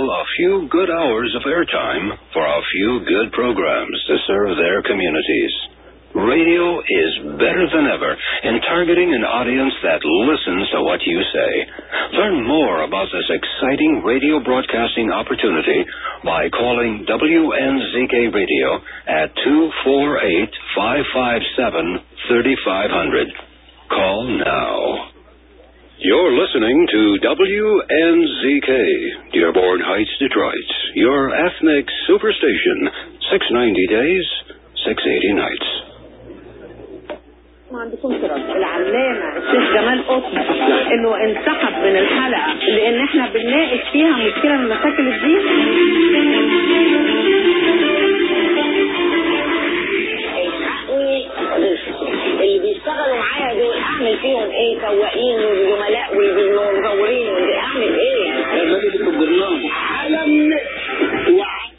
fill a few good hours of airtime for a few good programs to serve their communities. Radio is better than ever in targeting an audience that listens to what you say. Learn more about this exciting radio broadcasting opportunity by calling WNZK Radio at 248-557-3500. Call now. You're listening to WNZK, Dearborn Heights, Detroit, your ethnic superstation. 690 days, 680 nights. ما عندكم رد العلامة الشيخ جمال قطب انه انسحب من الحلقة لان احنا بنناقش فيها مشكلة من مشاكل الدين اللي بيشتغلوا معايا دول اعمل فيهم ايه سواقين وزملاء ومصورين اعمل ايه؟ علم وع-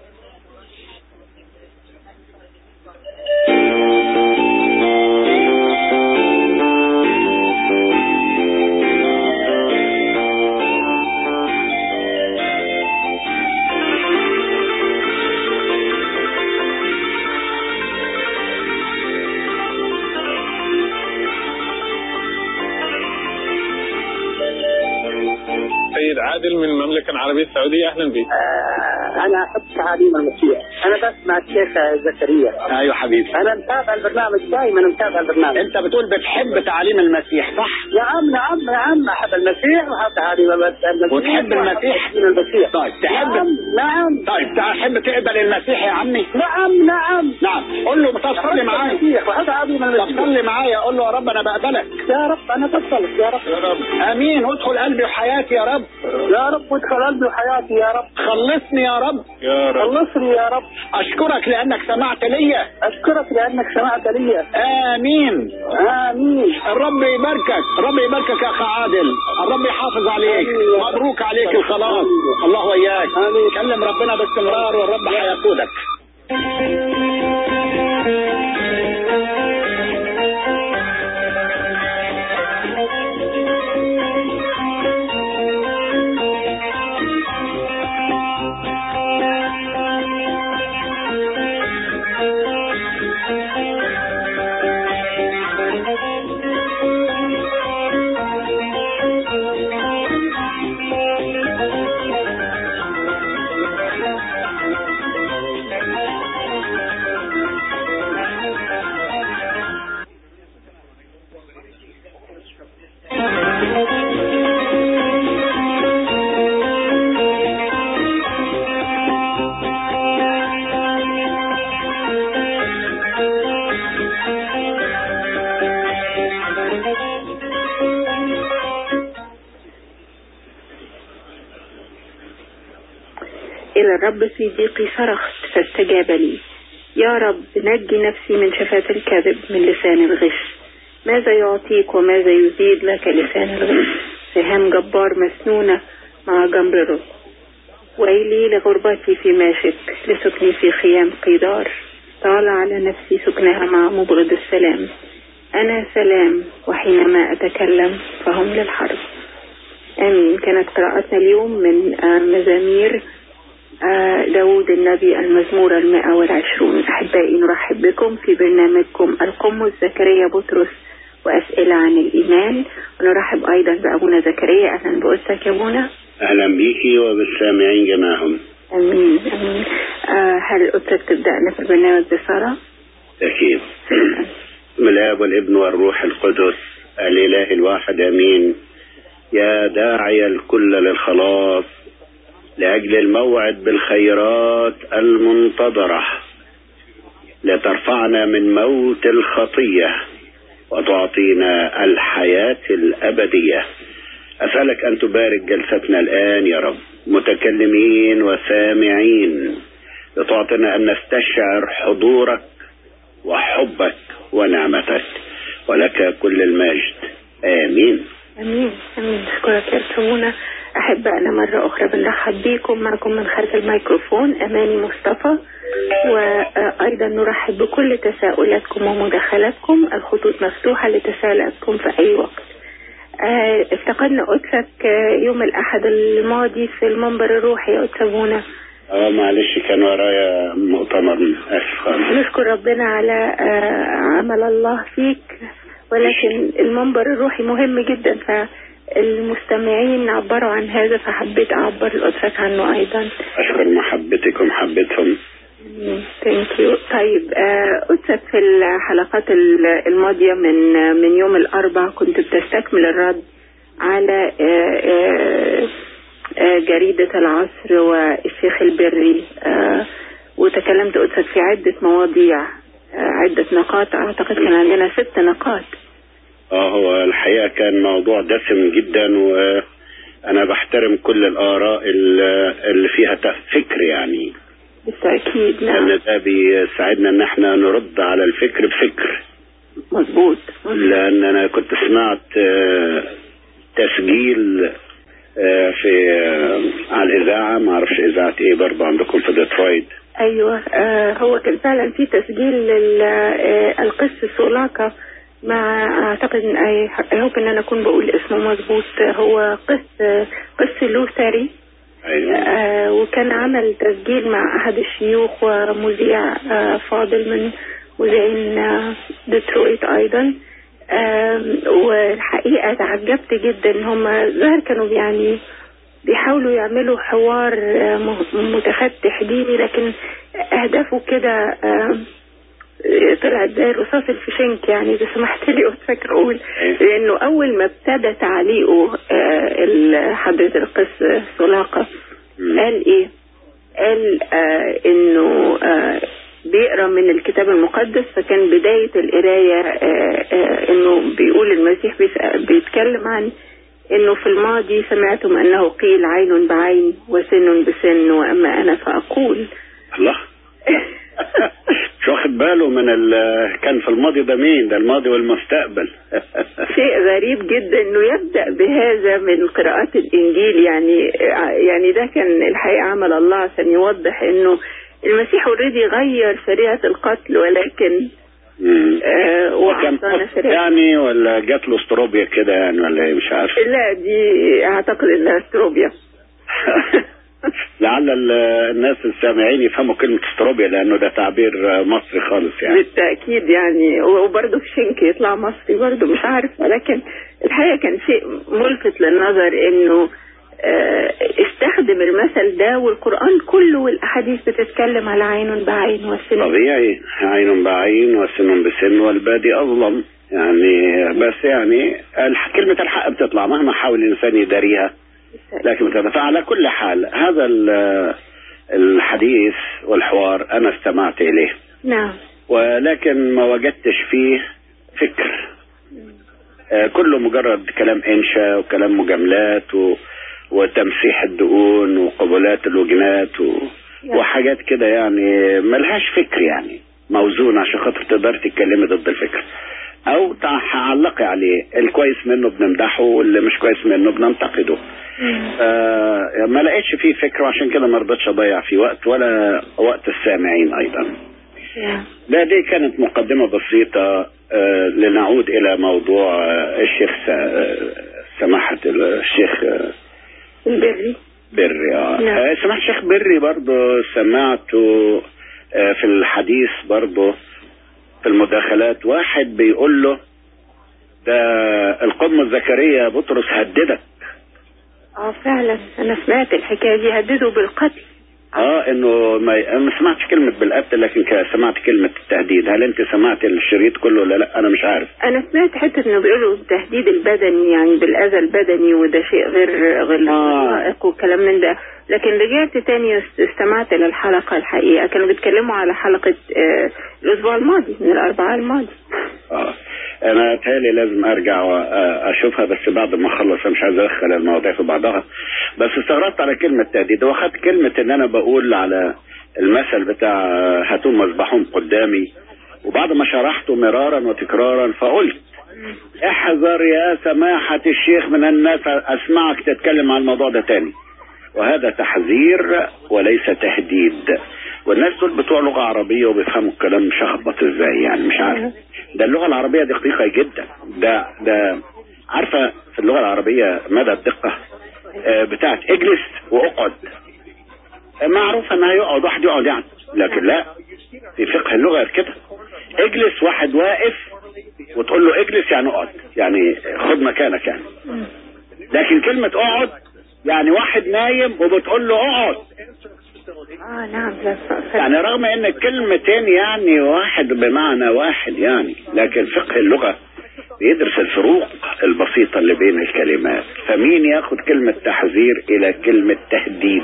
سيد عادل من المملكة العربية السعودية أهلا بك انا احب تعاليم المسيح انا بسمع الشيخ زكريا ايوه حبيبي انا متابع البرنامج دائما متابع البرنامج انت بتقول بتحب تعاليم المسيح صح نعم نعم نعم احب المسيح واحب تعاليم المسيح وتحب المسيح؟ من المسيح طيب تحب نعم نعم طيب تحب تقبل المسيح يا عمي نعم نعم نعم قول له طب صلي معايا المسيح واحب تعاليم طب المسيح صلي معايا قول له يا رب انا بقبلك يا رب انا بصلك يا رب يا رب امين وادخل قلبي وحياتي يا رب يا رب وادخل قلبي وحياتي يا رب خلصني يا رب يا رب خلصني يا رب اشكرك لانك سمعت ليا اشكرك لانك سمعت لي امين امين الرب يباركك الرب يباركك يا اخ عادل الرب يحافظ عليك مبروك عليك الخلاص الله وياك آمين. كلم ربنا باستمرار والرب هيقودك إلى الرب في ضيقي صرخت فاستجاب لي يا رب نجي نفسي من شفاة الكذب من لسان الغش ماذا يعطيك وماذا يزيد لك لسان الغش سهام جبار مسنونة مع جمر الرب ويلي لغربتي في ماشك لسكني في خيام قيدار طال على نفسي سكنها مع مبغض السلام أنا سلام وحينما أتكلم فهم للحرب آمين كانت قراءتنا اليوم من آه، مزامير آه، داود النبي المزمور المائة والعشرون أحبائي نرحب بكم في برنامجكم القمص زكريا بطرس وأسئلة عن الإيمان ونرحب أيضا بأبونا زكريا أهلا بأستك يا أبونا اهلا بيكي وبالسامعين جميعهم أمين أمين آه، هل أستك تبدأنا في البرنامج بصلاة؟ اكيد من الاب والابن والروح القدس الاله الواحد امين يا داعي الكل للخلاص لاجل الموعد بالخيرات المنتظره لترفعنا من موت الخطيه وتعطينا الحياه الابديه اسالك ان تبارك جلستنا الان يا رب متكلمين وسامعين لتعطينا ان نستشعر حضورك وحبك ونعمتك ولك كل المجد امين أمين أمين أشكرك يا أستاذ أحبائنا مرة أخرى بنرحب بكم معكم من خلف الميكروفون أماني مصطفى وأيضا نرحب بكل تساؤلاتكم ومداخلاتكم الخطوط مفتوحة لتساؤلاتكم في أي وقت آه، افتقدنا قدسك آه، يوم الأحد الماضي في المنبر الروحي يا قدس أبونا اه معلش كان ورايا مؤتمر اسف خالص نشكر ربنا على آه، عمل الله فيك ولكن المنبر الروحي مهم جدا فالمستمعين عبروا عن هذا فحبيت أعبر لقدسك عنه أيضا اشكر محبتك ومحبتهم ثانك يو طيب آه، قدسك في الحلقات ال- الماضية من من يوم الأربع كنت بتستكمل الرد على آه، آه، آه، جريدة العصر والشيخ البري آه، وتكلمت قدسك في عدة مواضيع آه، عدة نقاط أعتقد كان عندنا ست نقاط اه هو الحقيقة كان موضوع دسم جدا وانا بحترم كل الاراء ال- اللي فيها فكر يعني بالتأكيد نعم لان ده بيساعدنا ان احنا نرد على الفكر بفكر مظبوط لان انا كنت سمعت آه، تسجيل آه، في آه، على الاذاعه ما اعرفش اذاعه ايه برضه عندكم في ديترويت ايوه آه هو كان فعلا في تسجيل للقس سولاكا مع اعتقد ان اي هوب ان انا اكون بقول اسمه مظبوط هو قس قس لوثري ايوه آه وكان عمل تسجيل مع احد الشيوخ ومذيع آه فاضل من مذيعين آه ديترويت ايضا آم، والحقيقه تعجبت جدا ان هم ظهر كانوا يعني بيحاولوا يعملوا حوار آه، م- متفتح ديني لكن اهدافه كده آم، طلعت زي الرصاص الفشنك يعني اذا سمحت لي قلت اقول لانه اول ما ابتدى تعليقه آه، ال- حضره القس سلاقه قال ايه؟ قال آه انه آه بيقرا من الكتاب المقدس فكان بدايه القرايه آه آه انه بيقول المسيح بيس- بيتكلم عن انه في الماضي سمعتم انه قيل عين بعين وسن بسن واما انا فاقول الله مش واخد باله من ال كان في الماضي ده مين ده الماضي والمستقبل شيء غريب جدا انه يبدا بهذا من قراءات الانجيل يعني يعني ده كان الحقيقه عمل الله عشان يوضح انه المسيح اوريدي غير شريعه القتل ولكن مم. آه كان وحصانه قط شريعه يعني ولا جات له استروبيا كده يعني ولا ايه مش عارف لا دي اعتقد انها استروبيا لعل ال- الناس السامعين يفهموا كلمة استروبيا لأنه ده تعبير مصري خالص يعني بالتاكيد يعني وبرضه في شنك يطلع مصري برضه مش عارف ولكن الحقيقه كان شيء ملفت للنظر انه آه، استخدم المثل ده والقران كله والاحاديث بتتكلم على عين بعين وسن طبيعي عين بعين وسن بسن والبادي أظلم يعني بس يعني الح- كلمة الحق بتطلع مهما حاول الإنسان يداريها لكن بتطلع فعلى كل حال هذا ال- الحديث والحوار أنا استمعت إليه نعم ولكن ما وجدتش فيه فكر آه، كله مجرد كلام انشاء وكلام مجاملات و... وتمسيح الدقون وقبلات الوجنات و... وحاجات كده يعني ملهاش فكر يعني موزون عشان خاطر تقدر تتكلمي ضد الفكر او تعلقي عليه الكويس منه بنمدحه واللي مش كويس منه بننتقده آه ما لقيتش فيه فكر وعشان كده ما رضيتش اضيع فيه وقت ولا وقت السامعين ايضا نعم. لا دي كانت مقدمة بسيطة آه، لنعود إلى موضوع آه، الشيخ س- آه، سماحة الشيخ آه، البري بري آه. نعم. آه، سماحة الشيخ بري برضو سمعته آه، في الحديث برضو في المداخلات واحد بيقول له ده القم زكريا بطرس هددك اه فعلا انا سمعت الحكايه دي هددوا بالقتل اه انه ما أنا ما سمعتش كلمة بالقتل لكن ك- سمعت كلمة التهديد هل انت سمعت الشريط كله ولا لا انا مش عارف انا سمعت حته انه بيقولوا التهديد البدني يعني بالاذى البدني وده شيء غير غير آه. لائق وكلام من ده لكن رجعت تاني است- استمعت للحلقه الحقيقه كانوا بيتكلموا على حلقه آه الاسبوع الماضي من الاربعاء الماضي اه انا تالي لازم ارجع واشوفها بس بعد ما اخلص أنا مش عايز ادخل المواضيع في بعضها بس استغربت على كلمة تهديد واخدت كلمة ان انا بقول على المثل بتاع هاتون مذبحهم قدامي وبعد ما شرحته مرارا وتكرارا فقلت احذر يا سماحة الشيخ من الناس اسمعك تتكلم عن الموضوع ده تاني وهذا تحذير وليس تهديد والناس دول بتوع لغة عربية وبيفهموا الكلام مشخبط ازاي يعني مش عارف ده اللغة العربية دقيقة جدا ده ده عارفة في اللغة العربية مدى الدقة آه، بتاعت اجلس واقعد آه، معروف انها يقعد واحد يقعد يعني لكن لا في فقه اللغة غير كده اجلس واحد واقف وتقول له اجلس يعني اقعد يعني خد مكانك يعني لكن كلمة اقعد يعني واحد نايم وبتقول له اقعد اه نعم لا ف- ف- يعني رغم ان الكلمتين يعني واحد بمعنى واحد يعني لكن فقه اللغة بيدرس الفروق البسيطة اللي بين الكلمات فمين ياخد كلمة تحذير الى كلمة تهديد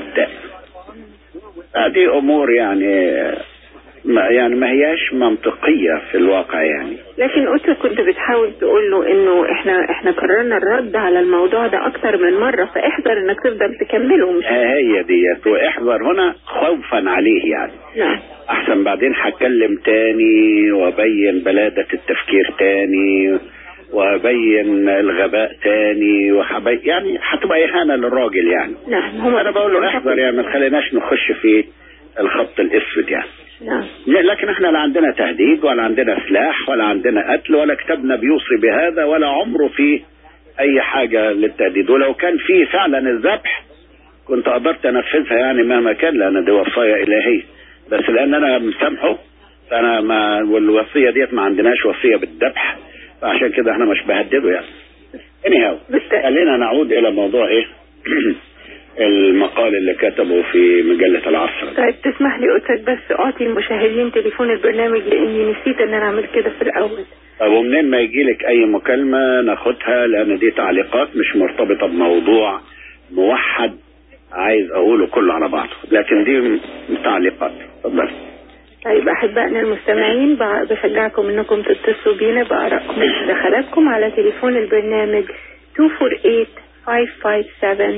هذه امور يعني ما يعني ما هياش منطقية في الواقع يعني لكن انت كنت بتحاول تقول له انه احنا احنا قررنا الرد على الموضوع ده اكتر من مرة فاحذر انك تفضل تكمله مش ها هي ديت واحذر هنا خوفا عليه يعني نعم احسن بعدين هتكلم تاني وابين بلادة التفكير تاني وابين الغباء تاني وحبي يعني هتبقى اهانة للراجل يعني نعم هم انا بقول له احذر يعني ما تخليناش نخش في الخط الاسود يعني نعم لا، لكن احنا لا عندنا تهديد ولا عندنا سلاح ولا عندنا قتل ولا كتابنا بيوصي بهذا ولا عمره فيه اي حاجة للتهديد ولو كان فيه فعلا الذبح كنت قدرت انفذها يعني مهما كان لان دي وصايا الهية بس لان انا مسامحه فانا ما والوصية ديت ما عندناش وصية بالذبح فعشان كده احنا مش بهدده يعني anyhow بس خلينا نعود الى موضوع ايه المقال اللي كتبه في مجلة العصر طيب تسمح لي قلت بس اعطي المشاهدين تليفون البرنامج لاني نسيت ان انا اعمل كده في الاول طب ومنين ما يجي لك اي مكالمة ناخدها لان دي تعليقات مش مرتبطة بموضوع موحد عايز اقوله كله على بعضه لكن دي م- تعليقات اتفضل طيب احبائنا المستمعين بع- بشجعكم انكم تتصلوا بينا بارائكم ودخلاتكم على تليفون البرنامج 248 557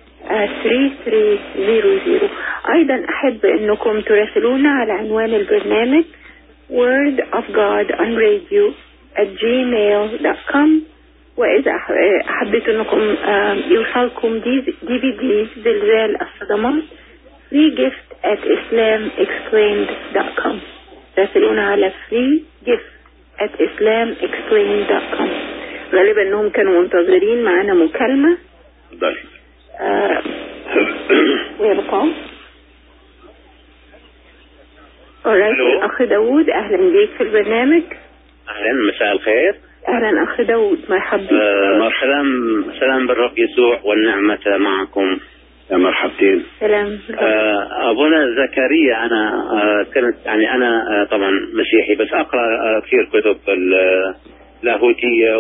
3300 ايضا احب انكم تراسلونا على عنوان البرنامج word of God on radio at gmail.com واذا أح- حبيتوا انكم آم، يوصلكم دي دي في دي زلزال الصدمات free gift at islamexplained.com راسلونا على free gift at islamexplained.com غالبا انهم كانوا منتظرين معانا مكالمة اتفضل آه ويبقى alright ألو. اخ داوود اهلا بيك في البرنامج اهلا مساء الخير اهلا اخ داوود مرحبا بك آه سلام سلام بالرب يسوع والنعمة معكم يا مرحبتين سلام آه ابونا زكريا انا آه كنت يعني انا آه طبعا مسيحي بس اقرا آه كثير كتب اللاهوتية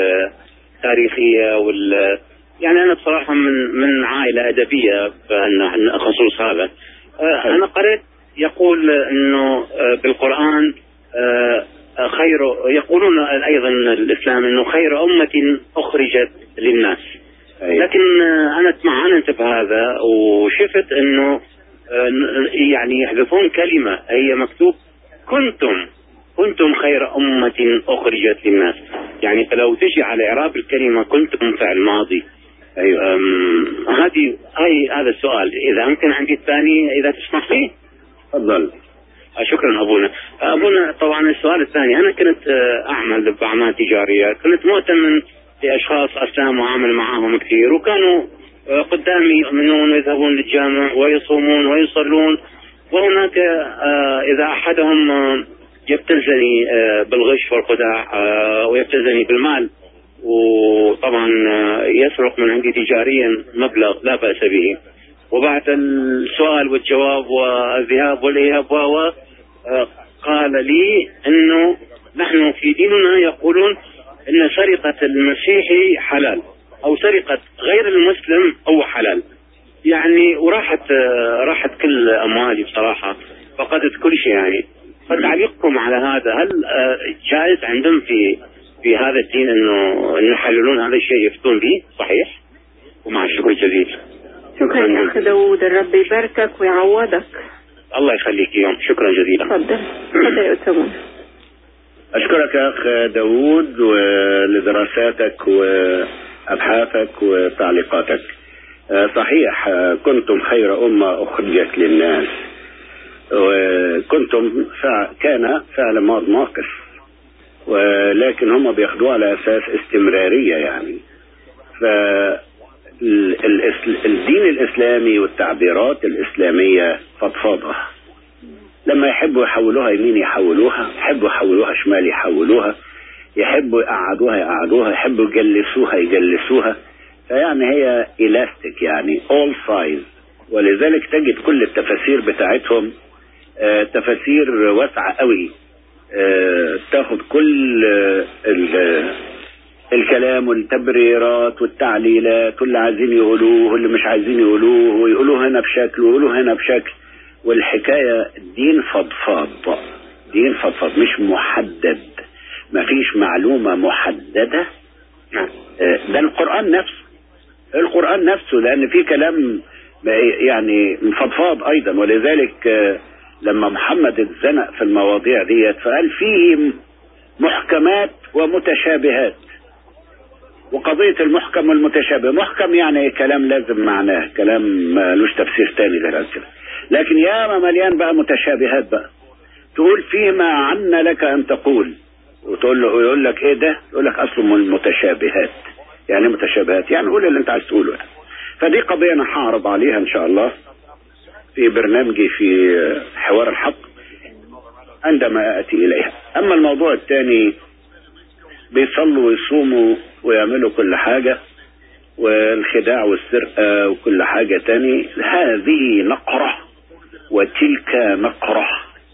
والتاريخية وال يعني انا بصراحة من من عائلة ادبية بخصوص هذا آه انا قرأت يقول انه آه بالقرآن آه خير يقولون ايضا الاسلام انه خير امة اخرجت للناس أيوة. لكن آه، انا تمعنت بهذا وشفت انه آه، يعني يحذفون كلمة هي مكتوب كنتم كنتم خير أمة أخرجت للناس يعني فلو تجي على إعراب الكلمة كنتم فعل ماضي ايوه أم، هذه هاي هذا السؤال إذا أمكن عندي الثاني إذا تسمح لي اتفضل آه، شكرا ابونا ابونا طبعا السؤال الثاني انا كنت آه، اعمل باعمال تجاريه كنت مؤتمن لاشخاص اسلام واعمل معاهم كثير وكانوا آه، قدامي يؤمنون ويذهبون للجامع ويصومون ويصلون وهناك آه، اذا احدهم آه، يبتزني آه، بالغش والخداع آه، ويبتزني بالمال وطبعا آه، يسرق من عندي تجاريا مبلغ لا باس به وبعد السؤال والجواب والذهاب والاياب و آه، قال لي انه نحن في ديننا يقولون ان سرقه المسيحي حلال او سرقه غير المسلم هو حلال يعني وراحت آه، راحت كل اموالي بصراحه فقدت كل شيء يعني فتعليقكم على هذا هل آه، جائز عندهم في في هذا الدين انه انه يحللون هذا الشيء يفتون به صحيح؟ ومع الشكر الجزيل شكرا يا اخ داوود الرب يباركك ويعوضك الله يخليك يوم شكرا جزيلا تفضل تفضل يا أسامة اشكرك يا اخ داوود ولدراساتك وابحاثك وتعليقاتك آه، صحيح آه، كنتم خير امه اخرجت للناس وكنتم فع كان فعل ماض ناقص ولكن هم بياخدوها على اساس استمراريه يعني ف ال- الإسل- الدين الاسلامي والتعبيرات الاسلاميه فضفاضه لما يحبوا يحولوها يمين يحولوها يحبوا يحولوها شمال يحولوها يحبوا يقعدوها يقعدوها يحبوا يجلسوها يجلسوها فيعني هي الاستيك يعني all size ولذلك تجد كل التفاسير بتاعتهم آه، تفاسير واسعة قوي آه، تاخد كل آه، ال- الكلام والتبريرات والتعليلات واللي عايزين يقولوه واللي مش عايزين يقولوه ويقولوه هنا بشكل ويقولوه هنا بشكل والحكاية دين فضفاض دين فضفاض مش محدد مفيش معلومة محددة آه، ده القرآن نفسه القرآن نفسه لأن في كلام يعني فضفاض أيضا ولذلك آه، لما محمد اتزنق في المواضيع ديت فقال فيه محكمات ومتشابهات وقضية المحكم والمتشابه محكم يعني كلام لازم معناه كلام ملوش تفسير تاني غير كده لكن ياما مليان بقى متشابهات بقى تقول فيما عنا لك ان تقول وتقول له يقول لك ايه ده يقول لك اصله من المتشابهات يعني إيه متشابهات يعني قول اللي انت عايز تقوله يعني. فدي قضية انا هعرض عليها ان شاء الله في برنامجي في حوار الحق عندما اتي اليها اما الموضوع الثاني بيصلوا ويصوموا ويعملوا كل حاجة والخداع والسرقة وكل حاجة تاني هذه نقرة وتلك نقرة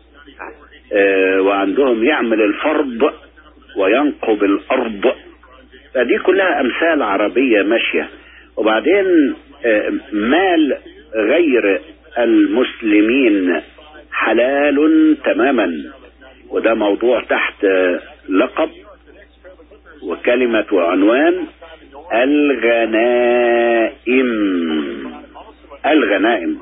آه وعندهم يعمل الفرض وينقب الأرض فدي كلها أمثال عربية ماشية وبعدين آه مال غير المسلمين حلال تماما وده موضوع تحت آه لقب وكلمة وعنوان الغنائم الغنائم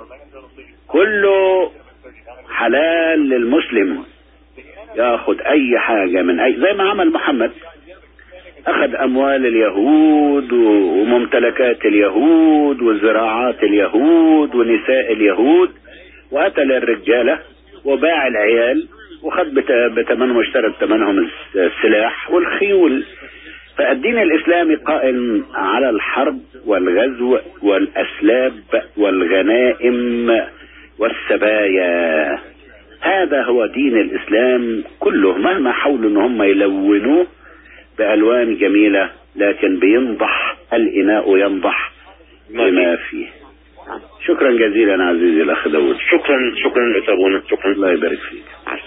كله حلال للمسلم ياخد اي حاجة من اي زي ما عمل محمد اخذ اموال اليهود وممتلكات اليهود وزراعات اليهود ونساء اليهود وقتل الرجالة وباع العيال وخد بتمنهم واشترى بتمنهم السلاح والخيول فالدين الإسلامي قائم على الحرب والغزو والأسلاب والغنائم والسبايا هذا هو دين الإسلام كله مهما حاولوا ان هم يلونوه بألوان جميلة لكن بينضح الإناء ينضح بما فيه شكرا جزيلا عزيزي الأخ داود شكرا شكرا أستاذ شكرا الله يبارك فيك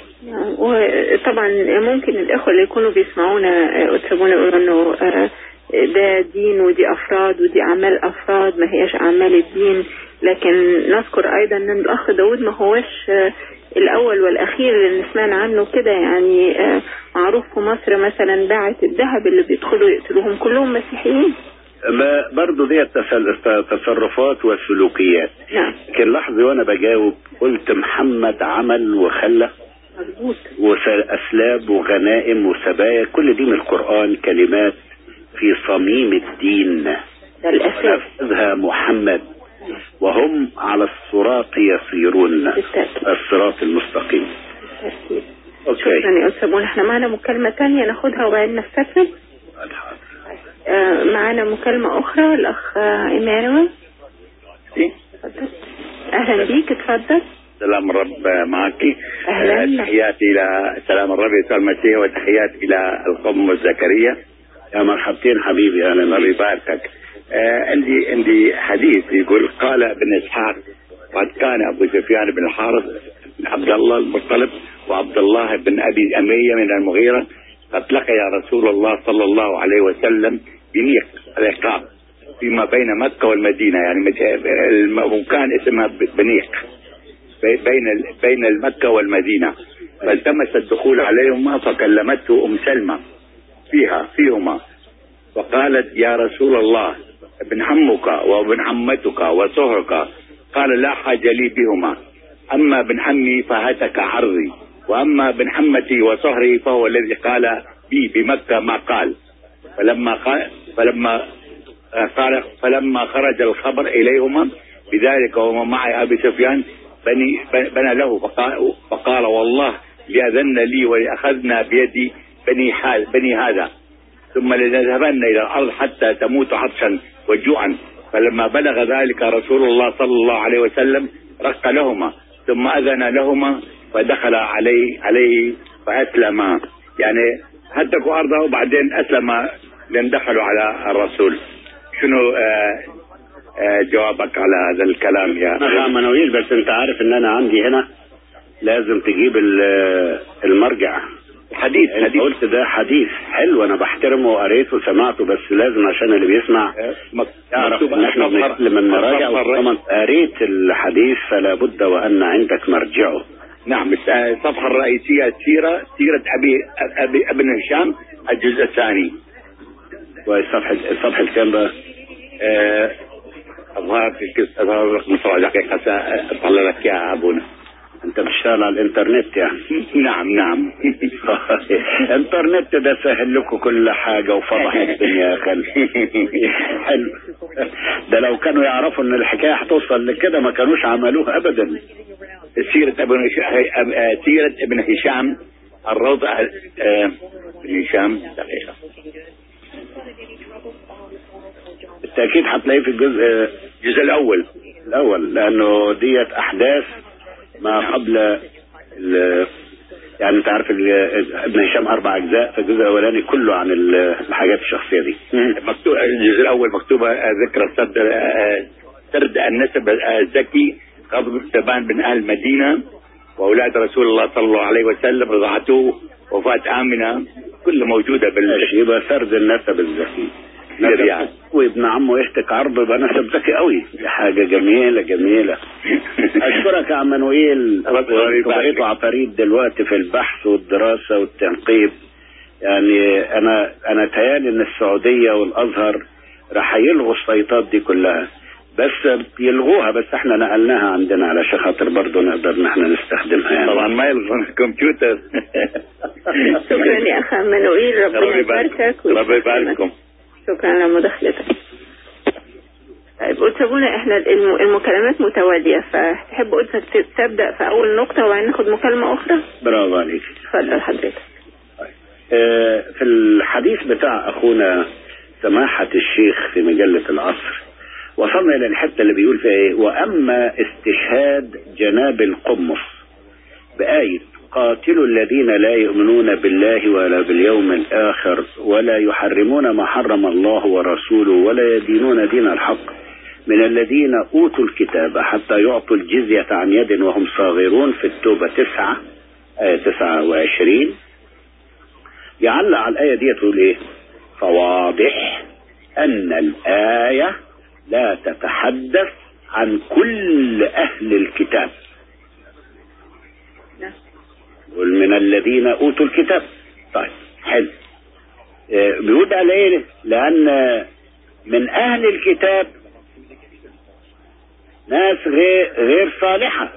وطبعا ممكن الإخوة اللي يكونوا بيسمعونا يقولوا يقولوا إنه ده دين ودي أفراد ودي أعمال أفراد ما هياش أعمال الدين لكن نذكر أيضا إن الأخ داود ما هوش الأول والأخير اللي سمعنا عنه كده يعني معروف في مصر مثلا باعة الذهب اللي بيدخلوا يقتلوهم كلهم مسيحيين ما برضو دي تصرفات وسلوكيات نعم لكن لحظة وانا بجاوب قلت محمد عمل وخلى مظبوط وأسلاب وغنائم وسبايا كل دي من القرآن كلمات في صميم الدين ده الأساس نفذها محمد وهم على الصراط يسيرون بالتأكيد. الصراط المستقيم بالتأكيد. اوكي شكرا يا أستاذ منى. احنا معنا مكالمة تانية ناخدها وبعدين نستسلم الحاضر. آه، معنا مكالمة أخرى الأخ آه، إيمانويل اتفضل. أهلا بيك اتفضل سلام الرب معك أهلاً. تحياتي إلى سلام الرب يسوع المسيح وتحياتي إلى القم زكريا يا مرحبتين حبيبي اهلا الله بيك يباركك آه عندي عندي حديث يقول قال ابن اسحاق قد كان ابو سفيان بن الحارث بن عبد الله المطلب وعبد الله بن ابي اميه من المغيره قد لقي رسول الله صلى الله عليه وسلم بنيق العقاب فيما بين مكه والمدينه يعني مت- المكان اسمها بنيق بي- بين ال- بين المكه والمدينه فالتمس الدخول عليهما فكلمته ام سلمى فيها فيهما فقالت يا رسول الله ابن عمك وابن عمتك وصهرك قال لا حاجة لي بهما أما ابن عمي فهتك عرضي وأما ابن عمتي وصهري فهو الذي قال بي بمكة ما قال فلما قال فلما آه، قال فلما خرج الخبر إليهما بذلك وما معي أبي سفيان بني بنى له فقال, فقال والله لأذن لي ولأخذنا بيدي بني ها- بني هذا ثم لنذهبن الى الارض حتى تموت عطشا وجوعا فلما بلغ ذلك رسول الله صلى الله عليه وسلم رق لهما ثم اذن لهما فدخل عليه عليه فاسلما يعني هدكوا ارضه وبعدين اسلم لان دخلوا على الرسول شنو آه آه جوابك على هذا الكلام يا انا منويل بس انت عارف ان انا عندي هنا لازم تجيب ال- المرجع حديث انت حديث قلت ده حديث حلو انا بحترمه وقريته وسمعته بس لازم عشان اللي بيسمع يعرف مكتوب ان احنا الصفحة- بنتكلم من مراجع الصفحة الر- وطالما قريت الحديث فلا بد وان عندك مرجعه نعم الس- الصفحة الرئيسية سيرة سيرة أبي أبي ابن هشام الجزء الثاني والصفحه الصفحه كام بقى؟ آه، أظهر في الكس- أظهر لك مصر دقيقة سا- أطلع لك إياها أبونا انت بتشتغل على الانترنت يعني نعم نعم الانترنت ده سهل لكم كل حاجة وفضح الدنيا يا خالد حلو ده لو كانوا يعرفوا ان الحكاية هتوصل لكده ما كانوش عملوها ابدا سيرة ابن هشام آه، سيرة ابن هشام الروضة آه، ابن هشام دقيقة بالتأكيد هتلاقيه في الجزء الجزء الأول الاول لانه ديت احداث ما قبل ال- يعني انت عارف ال- ابن هشام اربع اجزاء فالجزء الاولاني كله عن ال- الحاجات الشخصية دي مكتوب الجزء الأول مكتوبة آه، ذكر السرد آه، سرد النسب آه، الزكي غضب سبان بن أهل المدينة وأولاد رسول الله صلى الله عليه وسلم رضعته وفاة آمنة كله موجودة بال ماشي يبقى سرد النسب الذكي نسب يعني. وابن عمه يهتك عرض يبقى نسب ذكي قوي دي حاجة جميلة جميلة أشكرك يا عم منويل ربنا يبارك وانتوا فيك. بقيتوا عفاريت دلوقتي في البحث والدراسة والتنقيب يعني أنا أنا تهيألي إن السعودية والأزهر راح يلغوا السيطات دي كلها بس يلغوها بس احنا نقلناها عندنا علشان خاطر برضه نقدر ان احنا نستخدمها يعني طبعا ما يلغون الكمبيوتر شكرا يا أخ منوئيل ربنا ربي يبارك يباركك ربي يبارككم شكرا لمداخلتك طيب قلت ابونا احنا الم- المكالمات متوالية فتحب قلت ت- تبدأ في أول نقطة وبعدين ناخد مكالمة أخرى برافو عليك اتفضل حضرتك آه، في الحديث بتاع أخونا سماحة الشيخ في مجلة العصر وصلنا إلى الحتة اللي بيقول فيها إيه وأما استشهاد جناب القمص بآية قاتلوا الذين لا يؤمنون بالله ولا باليوم الآخر ولا يحرمون ما حرم الله ورسوله ولا يدينون دين الحق من الذين أوتوا الكتاب حتى يعطوا الجزية عن يد وهم صاغرون في التوبة تسعة آية تسعة وعشرين يعلق على الآية دي تقول إيه فواضح أن الآية لا تتحدث عن كل أهل الكتاب نعم. قل من الذين أوتوا الكتاب طيب حلو آه، بيقول على إيه لأن من أهل الكتاب ناس غير, غير صالحة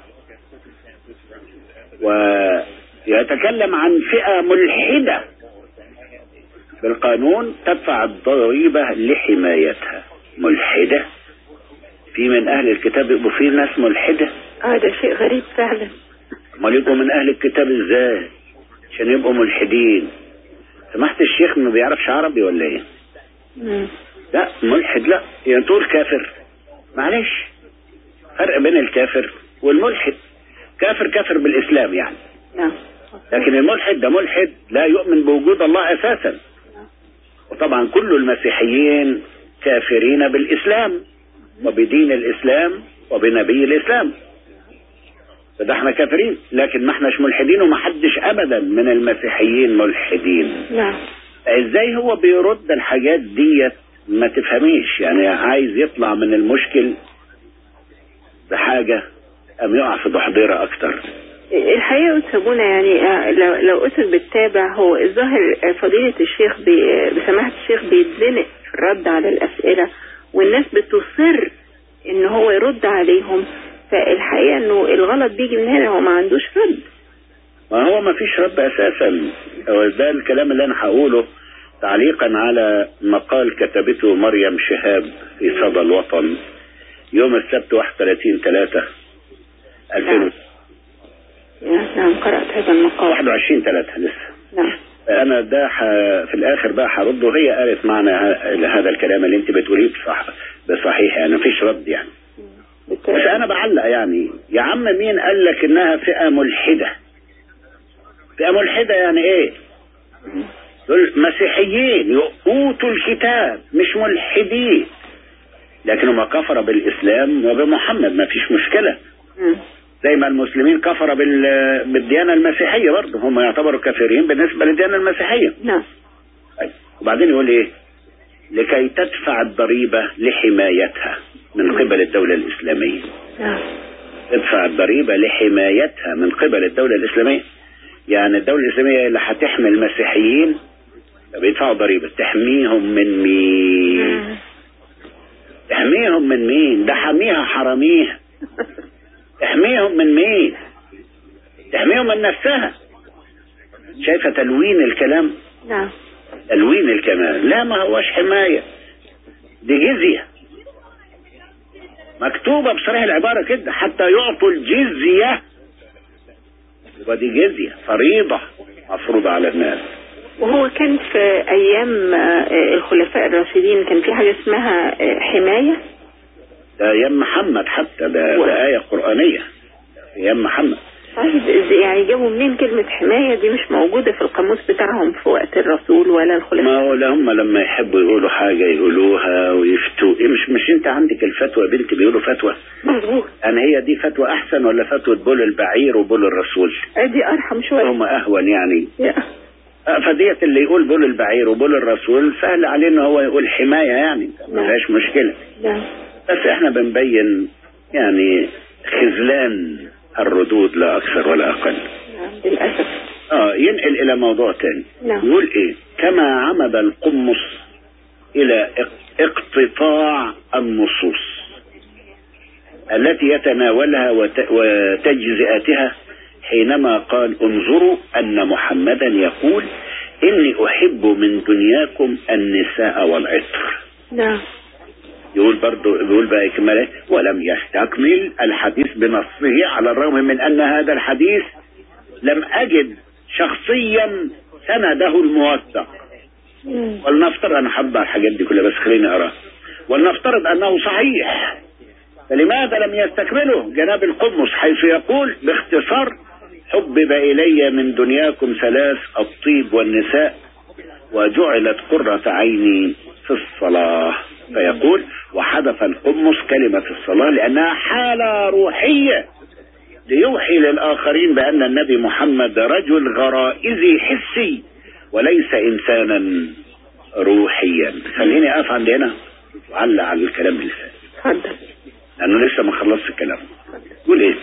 ويتكلم عن فئة ملحدة بالقانون تدفع الضريبة لحمايتها ملحدة في من أهل الكتاب يبقوا في ناس ملحدة اه ده شيء غريب فعلا امال يبقوا من أهل الكتاب إزاي عشان يبقوا ملحدين سمحت الشيخ ما بيعرفش عربي ولا إيه مم. لا ملحد لا يعني تقول كافر معلش فرق بين الكافر والملحد كافر كافر بالإسلام يعني نعم لكن الملحد ده ملحد لا يؤمن بوجود الله أساسا وطبعا كل المسيحيين كافرين بالإسلام وبدين الإسلام وبنبي الإسلام فده احنا كافرين لكن ما احناش ملحدين وما حدش أبدا من المسيحيين ملحدين نعم ازاي هو بيرد الحاجات ديت ما تفهميش يعني عايز يطلع من المشكل بحاجة أم يقع في ضحضيرة أكتر الحقيقة أستاذ يعني آه، لو لو أسد بالتابع هو الظاهر آه، فضيلة الشيخ بي- بسماحة الشيخ بيتزنق في الرد على الأسئلة والناس بتصر إن هو يرد عليهم فالحقيقة إنه الغلط بيجي من هنا هو ما عندوش رد ما هو ما فيش رب أساسا هو ده الكلام اللي أنا هقوله تعليقا على مقال كتبته مريم شهاب في صدى الوطن يوم السبت 31 3 2000 نعم قرأت هذا المقال 21 3 لسه نعم انا ده ح... في الاخر بقى هرد وهي قالت معنى ه- هذا الكلام اللي انت بتقوليه بصح... بصحيح يعني مفيش رد يعني بت- بس انا بعلق يعني يا عم مين قال لك انها فئة ملحدة فئة ملحدة يعني ايه دول مسيحيين اوتوا الكتاب مش ملحدين لكنهم كفر بالاسلام وبمحمد ما فيش مشكلة مم. زي ما المسلمين كفر بال... بالديانة المسيحية برضه هم يعتبروا كافرين بالنسبة للديانة المسيحية نعم طيب. وبعدين يقول ايه لكي تدفع الضريبة لحمايتها من قبل الدولة الإسلامية نعم تدفع الضريبة لحمايتها من قبل الدولة الإسلامية يعني الدولة الإسلامية اللي هتحمي المسيحيين بيدفعوا ضريبة تحميهم من مين مم. تحميهم من مين ده حميها حراميها تحميهم من مين تحميهم من نفسها شايفة تلوين الكلام نعم تلوين الكلام لا ما هوش حماية دي جزية مكتوبة بصريح العبارة كده حتى يعطوا الجزية يبقى دي جزية فريضة مفروضة على الناس وهو كان في ايام آه، الخلفاء الراشدين كان في حاجه اسمها آه، حمايه ده ايام محمد حتى ده, و- ده آية قرآنية ايام محمد طيب إزاي- يعني جابوا منين كلمه حمايه دي مش موجوده في القاموس بتاعهم في وقت الرسول ولا ما الخلفاء هو لا هم لما يحبوا يقولوا حاجة يقولوها ويفتوا إيه مش مش انت عندك الفتوى يا بنتي بيقولوا فتوى مظبوط انا هي دي فتوى احسن ولا فتوى بول البعير وبول الرسول ادي ارحم شويه هم اهون يعني يا. آه، فديت اللي يقول بول البعير وبول الرسول سهل عليه ان هو يقول حماية يعني ما نعم. فيهاش مشكلة نعم بس احنا بنبين يعني خذلان الردود لا اكثر ولا اقل نعم للاسف اه ينقل الى موضوع تاني نعم. يقول ايه كما عمد القمص الى اق- اقتطاع النصوص التي يتناولها وت- وتجزئتها حينما قال انظروا ان محمدا يقول اني احب من دنياكم النساء والعطر نعم يقول برضو يقول بقى كمان إيه؟ ولم يستكمل الحديث بنصه على الرغم من ان هذا الحديث لم اجد شخصيا سنده الموثق مم. ولنفترض انا حابب الحاجات دي كلها بس خليني اقرا ولنفترض انه صحيح فلماذا لم يستكمله جناب القمص حيث يقول باختصار حبب الي من دنياكم ثلاث الطيب والنساء وجعلت قرة عيني في الصلاة فيقول وحذف القمص كلمة الصلاة لأنها حالة روحية ليوحي للآخرين بأن النبي محمد رجل غرائزي حسي وليس إنسانا روحيا خليني أقف عند هنا وعلق على الكلام اللي فات اتفضل لأنه لسه ما خلصت الكلام يقول إيه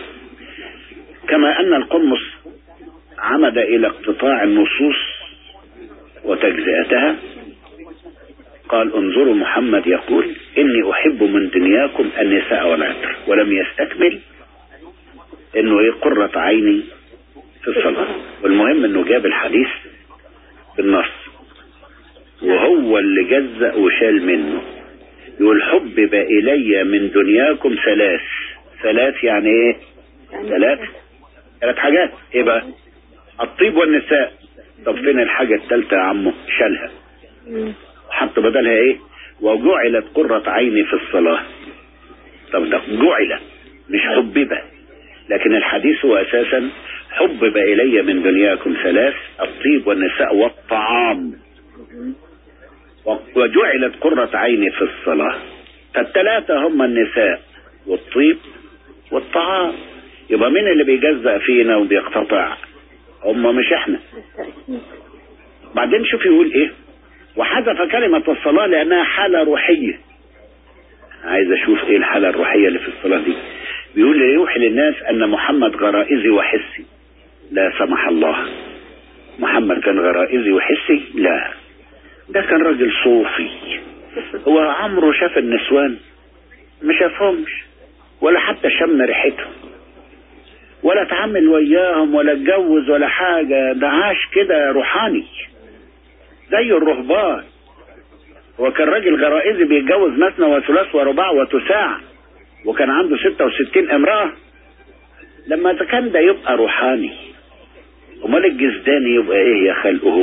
كما أن القمص عمد إلى اقتطاع النصوص وتجزئتها قال انظروا محمد يقول إني أحب من دنياكم النساء والعطر ولم يستكمل إنه إيه قرة عيني في الصلاة والمهم إنه جاب الحديث بالنص وهو اللي جزأ وشال منه يقول حبب إلي من دنياكم ثلاث ثلاث يعني إيه يعني ثلاث ثلاث حاجات إيه بقى الطيب والنساء طب فين الحاجة الثالثة يا عمو شالها مم. وحط بدلها إيه وجعلت قرة عيني في الصلاة طب ده جعل مش حبب لكن الحديث هو أساسا حبب إلي من دنياكم ثلاث الطيب والنساء والطعام وجعلت قرة عيني في الصلاة فالثلاثة هم النساء والطيب والطعام يبقى مين اللي بيجزأ فينا وبيقتطع هم مش احنا بعدين شوف يقول ايه وحذف كلمة الصلاة لأنها حالة روحية عايز أشوف إيه الحالة الروحية اللي في الصلاة دي بيقول لي يوحي للناس أن محمد غرائزي وحسي لا سمح الله محمد كان غرائزي وحسي لا ده كان راجل صوفي هو عمره شاف النسوان ما شافهمش ولا حتى شم ريحتهم ولا اتعامل وياهم ولا اتجوز ولا حاجة ده عاش كده روحاني زي الرهبان هو كان راجل غرائزي بيتجوز مثنى وثلاث ورباع وتساع وكان عنده ستة وستين امرأة لما كان ده يبقى روحاني امال الجزداني يبقى ايه يا خلقه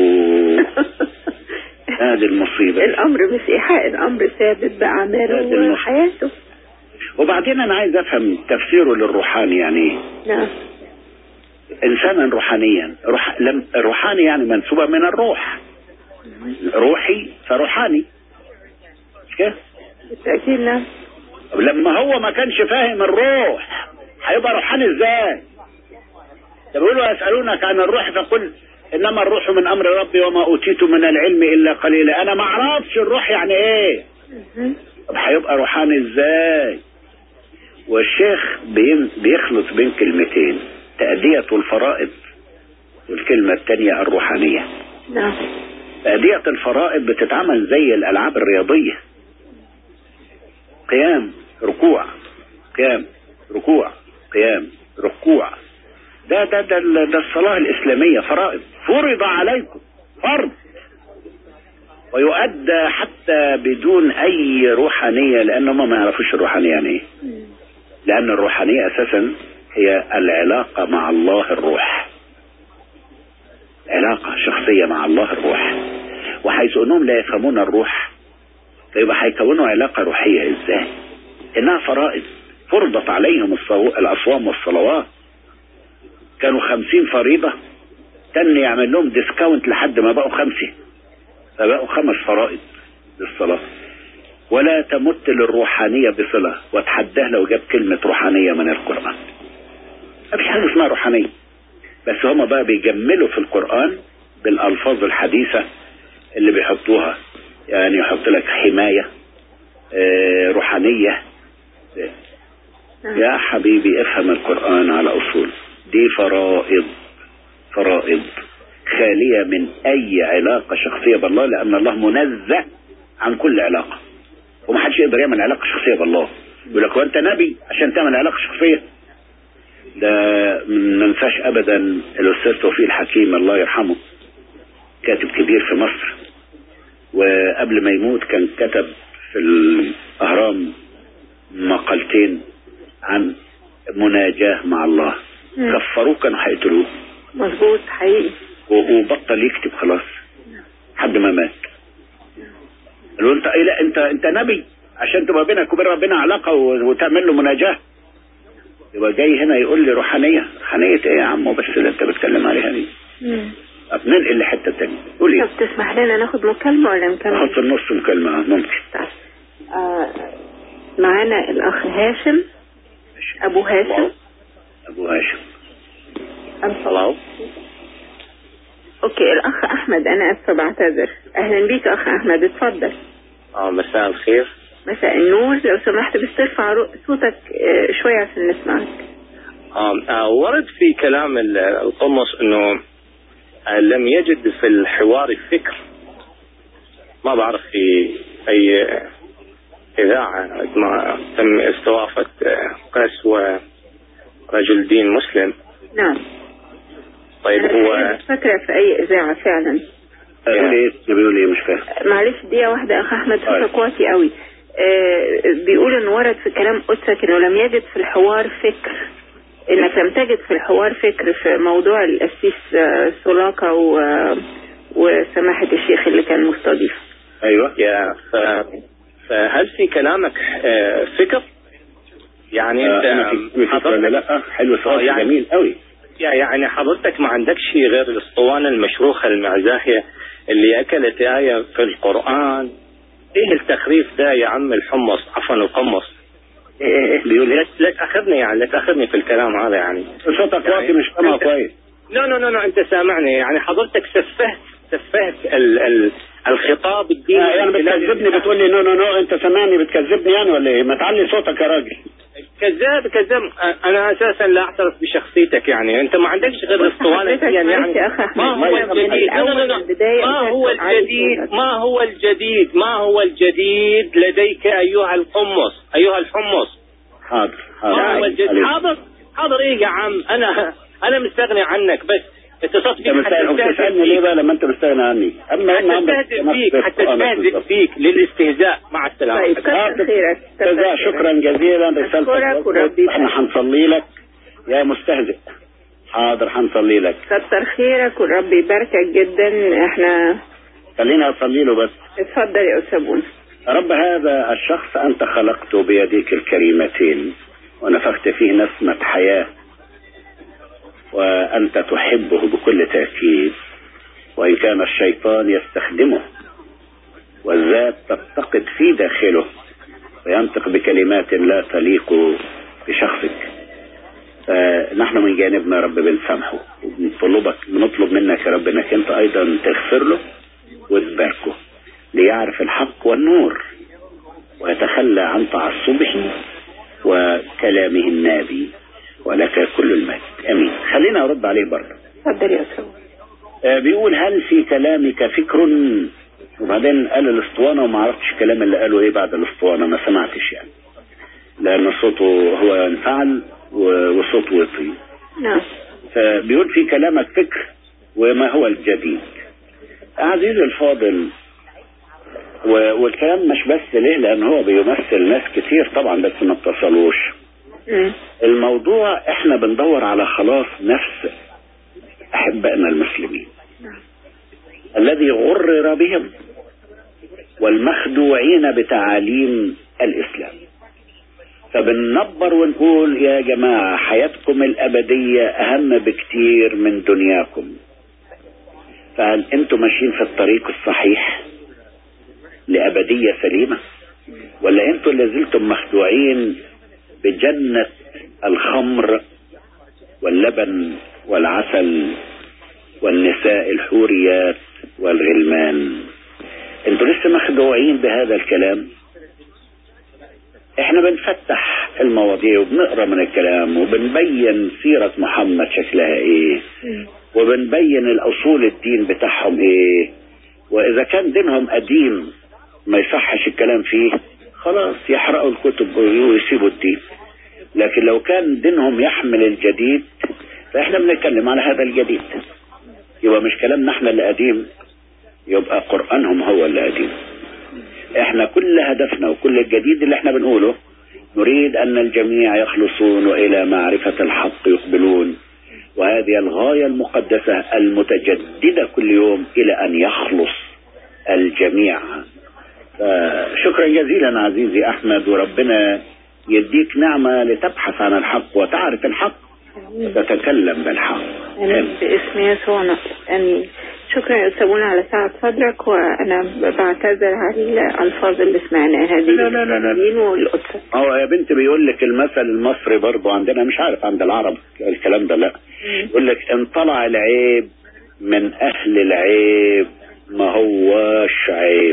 هذه المصيبة الامر مش ايحاء الامر ثابت هذه باعماله المصيبة. وحياته وبعدين انا عايز افهم تفسيره للروحاني يعني ايه نعم انسانا روحانيا روح لم روحاني يعني منسوبة من الروح روحي فروحاني مش كده بالتاكيد نعم طب لما هو ما كانش فاهم الروح هيبقى روحاني ازاي ده بيقولوا يسألونك عن الروح فقل انما الروح من امر ربي وما اوتيت من العلم الا قليلا انا ما اعرفش الروح يعني ايه مهم. طب هيبقى روحاني ازاي والشيخ بين بيخلط بين كلمتين تأدية الفرائض والكلمة التانية الروحانية نعم تأدية الفرائض بتتعمل زي الألعاب الرياضية قيام ركوع قيام ركوع قيام ركوع ده ده ده, ال- ده الصلاة الإسلامية فرائض فرض عليكم فرض ويؤدى حتى بدون أي روحانية لأنهم ما يعرفوش الروحانية يعني إيه لأن الروحانية أساسا هي العلاقة مع الله الروح علاقة شخصية مع الله الروح وحيث أنهم لا يفهمون الروح فيبقى هيكونوا علاقة روحية إزاي إنها فرائض فرضت عليهم الصو- الأصوام والصلوات كانوا خمسين فريضة كان يعمل لهم ديسكاونت لحد ما بقوا خمسة فبقوا خمس فرائض للصلاة ولا تمت للروحانية بصلة واتحداه لو جاب كلمة روحانية من القرآن ما فيش حاجة اسمها روحانية بس هما بقى بيجملوا في القرآن بالألفاظ الحديثة اللي بيحطوها يعني يحط لك حماية آه، روحانية يا حبيبي افهم القرآن على أصول دي فرائض فرائض خالية من أي علاقة شخصية بالله لأن الله منزه عن كل علاقة ومحدش يقدر يعمل علاقة شخصية بالله يقول لك وأنت نبي عشان تعمل علاقة شخصية ده ما ننساش أبدا الأستاذ توفيق الحكيم الله يرحمه كاتب كبير في مصر وقبل ما يموت كان كتب في الأهرام مقالتين عن مناجاة مع الله مم. كفروه كانوا هيقتلوه مظبوط حقيقي و- وبطل يكتب خلاص لحد ما مات قالوا انت ايه لا انت انت نبي عشان تبقى بينك وبين ربنا علاقه و- وتعمل له مناجاه يبقى جاي هنا يقول لي روحانيه روحانيه ايه يا عمو بس اللي انت بتتكلم عليها دي مم. طب ننقل لحته تانية قول ايه طب تسمح لنا ناخد مكالمة ولا نكمل؟ نحط في النص مكالمه ممكن طيب. آه معانا الأخ هاشم أبو هاشم ابو هاشم أم- أوكي الأخ أحمد أنا آسفة بعتذر أهلا بيك أخ أحمد اتفضل آه مساء الخير مساء النور لو سمحت بس ترفع رو- صوتك آه، شوية عشان نسمعك آه آه ورد في كلام ال- القمص انه آه لم يجد في الحوار فكر ما بعرف في اي اذاعة ما تم استضافة آه، قس ورجل دين مسلم نعم طيب أنا هو الحقيقة مش فاكرة في أي إذاعة فعلا بيقول ايه بيقول ايه مش فاهم معلش دقيقة واحدة أخ أحمد طيب. صوتك واطي قوي آه، بيقول إن ورد في كلام قدسك إنه لم يجد في الحوار فكر إنك لم تجد في الحوار فكر في موضوع القسيس آه، سولاكا و- وسماحة الشيخ اللي كان مستضيف ايوه يا ف... فهل في كلامك آه، فكر؟ يعني آه، انت أنا في- في فكرة ولا لا حلو آه، سؤال يعني- جميل قوي يا- يعني حضرتك ما عندكش غير الاسطوانة المشروخة المعزاهية اللي أكلت آية في القرآن إيه التخريف ده يا عم الحمص عفوا القمص ايه ايه ايه بيقول لا ايه لا تأخذني يعني لا تأخذني في الكلام هذا يعني صوتك واطي مش سامع أنت- كويس لا لا لا لا أنت سامعني يعني حضرتك سفهت سفهت ال ال الخطاب الديني آه، يعني بتكذبني بتقول لي نو نو نو انت سامعني بتكذبني يعني ولا ايه ما تعلي صوتك يا راجل كذاب كذاب انا اساسا لا اعترف بشخصيتك يعني انت ما عندكش غير الاسطوانه حضرتك دي يعني, معلش يا أخ أحمد، ما هو من الجديد لا الأول لا لا من البداية ما أنت هو عايز الجديد صوتك. ما هو الجديد ما هو الجديد لديك ايها القمص ايها الحمص حاضر ما هو حاضر الجديد عليك. حاضر حاضر ايه يا عم انا انا مستغني عنك بس اتصلت انت بيك حتى مستني استهزئ بتسالني ليه فيك بقى لما انت مستغني عني اما حتى اما عندك استهزئ نفس فيك حتى القرآن استهزئ بالظبط. فيك للاستهزاء مع السلامه طيب كتر خيرك كتر جزاء خيرك. شكرا جزيلا أشكرك رسالتك وربي احنا هنصلي لك يا مستهزئ حاضر حاضر هنصلي لك كتر خيرك والرب يباركك جدا احنا خليني اصلي له بس اتفضل يا استاذ بونا رب هذا الشخص أنت خلقته بيديك الكريمتين ونفخت فيه نسمة حياة وأنت تحبه بكل تأكيد وإن كان الشيطان يستخدمه والذات تفتقد في داخله وينطق بكلمات لا تليق بشخصك فنحن من جانبنا يا رب بنسامحه وبنطلبك بنطلب منك يا رب انك انت ايضا تغفر له وتباركه ليعرف الحق والنور ويتخلى عن تعصبه وكلامه النابي ولك كل المجد امين خلينا ارد عليه برضه اتفضل يا استاذ آه، بيقول هل في كلامك فكر وبعدين قال الاسطوانه وما عرفتش الكلام اللي قاله ايه بعد الاسطوانه ما سمعتش يعني لان صوته هو انفعل و- وصوته وطي نعم فبيقول في كلامك فكر وما هو الجديد عزيزي الفاضل و- والكلام مش بس ليه لان هو بيمثل ناس كتير طبعا بس ما اتصلوش مم. الموضوع احنا بندور على خلاص نفس احبائنا المسلمين الذي غرر بهم والمخدوعين بتعاليم الاسلام فبننبر ونقول يا جماعة حياتكم الأبدية أهم بكتير من دنياكم فهل أنتم ماشيين في الطريق الصحيح لأبدية سليمة ولا أنتم لازلتم مخدوعين بجنة الخمر واللبن والعسل والنساء الحوريات والغلمان انتوا لسه مخدوعين بهذا الكلام احنا بنفتح المواضيع وبنقرا من الكلام وبنبين سيرة محمد شكلها ايه وبنبين الاصول الدين بتاعهم ايه واذا كان دينهم قديم ما يصحش الكلام فيه خلاص يحرقوا الكتب ويسيبوا الدين لكن لو كان دينهم يحمل الجديد فاحنا بنتكلم على هذا الجديد يبقى مش كلامنا احنا اللي قديم يبقى قرآنهم هو اللي قديم احنا كل هدفنا وكل الجديد اللي احنا بنقوله نريد ان الجميع يخلصون والى معرفة الحق يقبلون وهذه الغاية المقدسة المتجددة كل يوم الى ان يخلص الجميع شكرا جزيلا عزيزي احمد وربنا يديك نعمة لتبحث عن الحق وتعرف الحق وتتكلم بالحق امين باسم يسوع نصر امين شكرا يا استاذ بونا على سعة صدرك وانا بعتذر على الالفاظ اللي سمعناها دي لا لا لا لا. الدين والقدس هو يا بنت بيقول لك المثل المصري برضو عندنا مش عارف عند العرب الكلام ده لا يقول لك ان طلع العيب من اهل العيب ما هواش عيب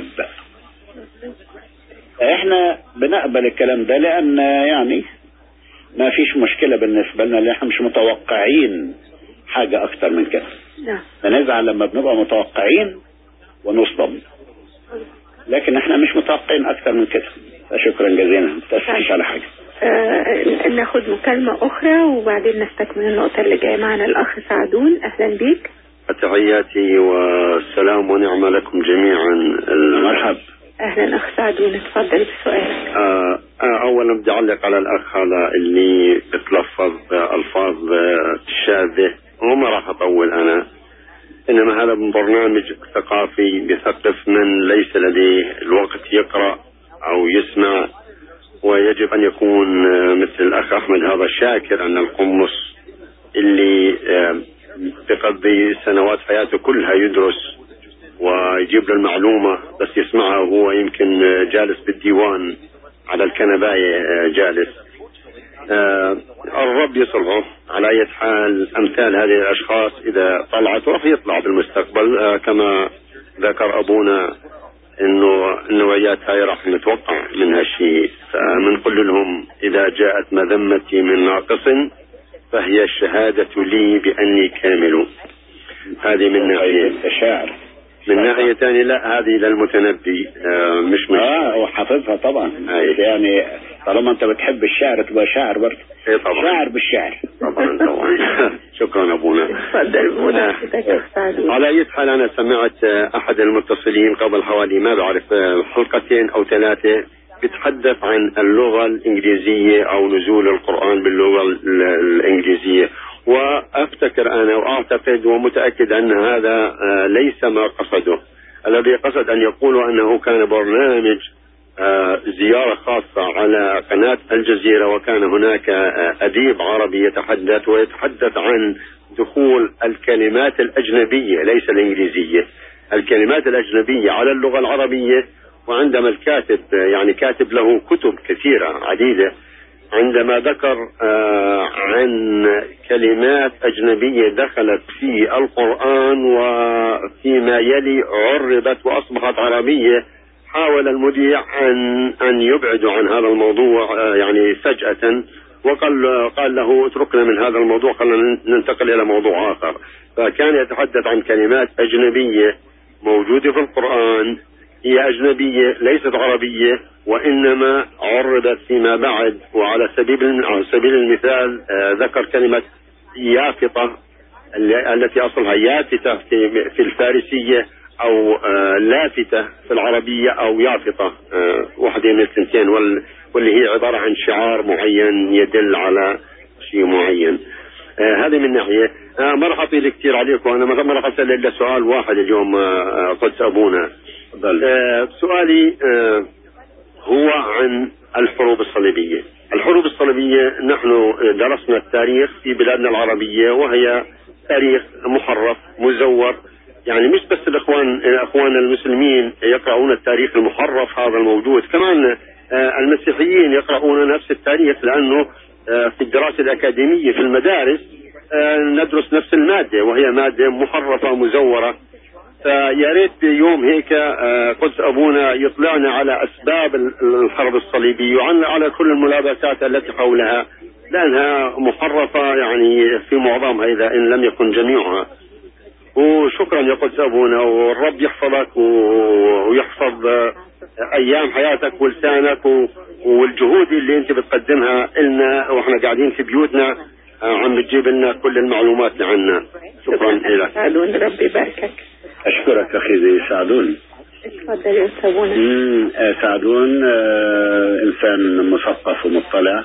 احنا بنقبل الكلام ده لان يعني ما فيش مشكلة بالنسبة لنا لان احنا مش متوقعين حاجة اكتر من كده نعم بنزعل لما بنبقى متوقعين ونصدم لكن احنا مش متوقعين اكتر من كده فشكرا جزيلا ما تأسفش على حاجة آه ناخد مكالمة أخرى وبعدين نستكمل النقطة اللي جاية معنا الأخ سعدون أهلا بيك تحياتي والسلام ونعمة لكم جميعا مرحب أهلا أخ سعدون اتفضل بسؤالك آه آه أولا بدي أعلق على الأخ هذا اللي بتلفظ ألفاظ آه، شاذة وما راح أطول أنا إنما هذا من برنامج ثقافي بثقف من ليس لديه الوقت يقرأ أو يسمع ويجب أن يكون آه، مثل الأخ أحمد هذا شاكر أن القمص اللي آه، بقضي سنوات حياته كلها يدرس ويجيب له المعلومة بس يسمعها وهو يمكن آه، جالس بالديوان على الكنباية آه، جالس آه، الرب يصلحه على أي حال أمثال هذه الأشخاص إذا طلعت راح يطلع بالمستقبل آه، كما ذكر أبونا انه النوعيات هاي راح نتوقع منها شيء فمنقول لهم اذا جاءت مذمتي من ناقص فهي الشهادة لي باني كامل هذه من ناحية شاعر من ناحية ثانية لا هذه للمتنبي آه مش مش اه وحافظها طبعا يعني طالما انت بتحب الشعر تبقى شاعر برضه ايه طبعا شاعر بالشعر طبعا طبعا شكرا ابونا اتفضل بمناسبتك أخ سعدون على اي حال انا سمعت آه، احد المتصلين قبل حوالي ما بعرف آه، حلقتين او ثلاثه بيتحدث عن اللغه الانجليزيه او نزول القران باللغه ال- الانجليزيه وافتكر أفتكر أنا وأعتقد ومتأكد أن هذا آه، ليس ما قصده الذي قصد أن يقولوا أنه كان برنامج آه، زيارة خاصة على قناة الجزيرة وكان هناك آه، أديب عربي يتحدث ويتحدث عن دخول الكلمات الأجنبية ليس الإنجليزية الكلمات الأجنبية على اللغة العربية وعندما الكاتب آه، يعني كاتب له كتب كثيرة عديدة عندما ذكر آه، عن كلمات أجنبية دخلت في القرآن وفيما يلي عربت وأصبحت عربية حاول المذيع أن أن يبعدوا عن هذا الموضوع آه، يعني فجأة وقال قال له اتركنا من هذا الموضوع خلينا ننتقل إلى موضوع آخر فكان يتحدث عن كلمات أجنبية موجودة في القرآن هي أجنبية ليست عربية وإنما عربت فيما بعد وعلى سبيل على سبيل المثال آه، ذكر كلمة يافطة اللي- التي أصلها يافتة في في الفارسية أو آه، لافتة في العربية أو يافطة آه، واحدة من الثنتين وال- واللي هي عبارة عن شعار معين يدل على شيء معين آه هذه من ناحية آه ما راح أطيل كثير عليكم أنا ما ما راح أسأل إلا سؤال واحد اليوم آه آه، قدس أبونا آه سؤالي آه هو عن الحروب الصليبية الحروب الصليبية نحن درسنا التاريخ في بلادنا العربية وهي تاريخ محرف مزور يعني مش بس الإخوان إخوان المسلمين يقرؤون التاريخ المحرف هذا الموجود كمان آه، المسيحيين يقرؤون نفس التاريخ لأنه آه، في الدراسة الأكاديمية في المدارس آه، ندرس نفس المادة وهي مادة محرفة مزورة فيا ريت يوم هيك آه، قدس ابونا يطلعنا على اسباب ال- الحرب الصليبيه وعن على كل الملابسات التي حولها لانها محرفه يعني في معظمها اذا ان لم يكن جميعها. وشكرا يا قدس ابونا والرب يحفظك و- ويحفظ آه، ايام حياتك ولسانك و- والجهود اللي انت بتقدمها لنا واحنا قاعدين في بيوتنا آه، عم بتجيب لنا كل المعلومات اللي عنا. شكرا لك. سعدون ربي يباركك أشكرك أخي زي سعدون اتفضل يا أستاذ بونا مم، آه، سعدون آه، إنسان مثقف ومطلع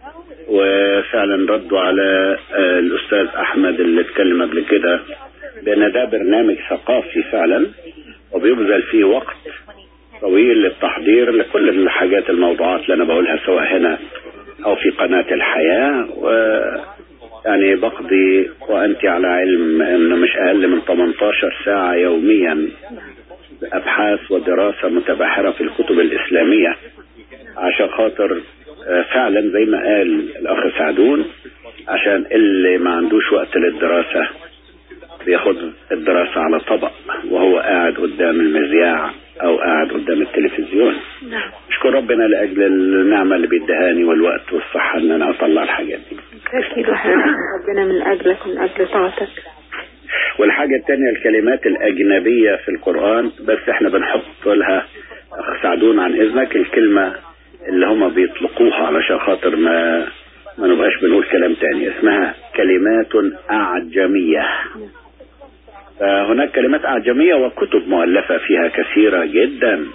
وفعلا ردوا على آه، الأستاذ أحمد اللي اتكلم قبل كده بأن ده برنامج ثقافي فعلا وبيبذل فيه وقت طويل للتحضير لكل الحاجات الموضوعات اللي أنا بقولها سواء هنا أو في قناة الحياة و يعني بقضي وأنت على علم أنه مش أقل من 18 ساعة يوميا أبحاث ودراسة متبحرة في الكتب الإسلامية عشان خاطر آه، فعلا زي ما قال الأخ سعدون عشان اللي ما عندوش وقت للدراسة بياخد الدراسة على طبق وهو قاعد قدام المذياع أو قاعد قدام التلفزيون نعم أشكر ربنا لأجل النعمة اللي بيدهاني والوقت والصحة إن أنا أطلع الحاجات دي أكيد واحنا نحمد ربنا من أجلك من أجل طاعتك والحاجة التانية الكلمات الأجنبية في القرآن بس احنا بنحط لها أخ سعدون عن إذنك الكلمة اللي هما بيطلقوها علشان خاطر ما ما نبقاش بنقول كلام تاني اسمها كلمات أعجمية فهناك كلمات أعجمية وكتب مؤلفة فيها كثيرة جدا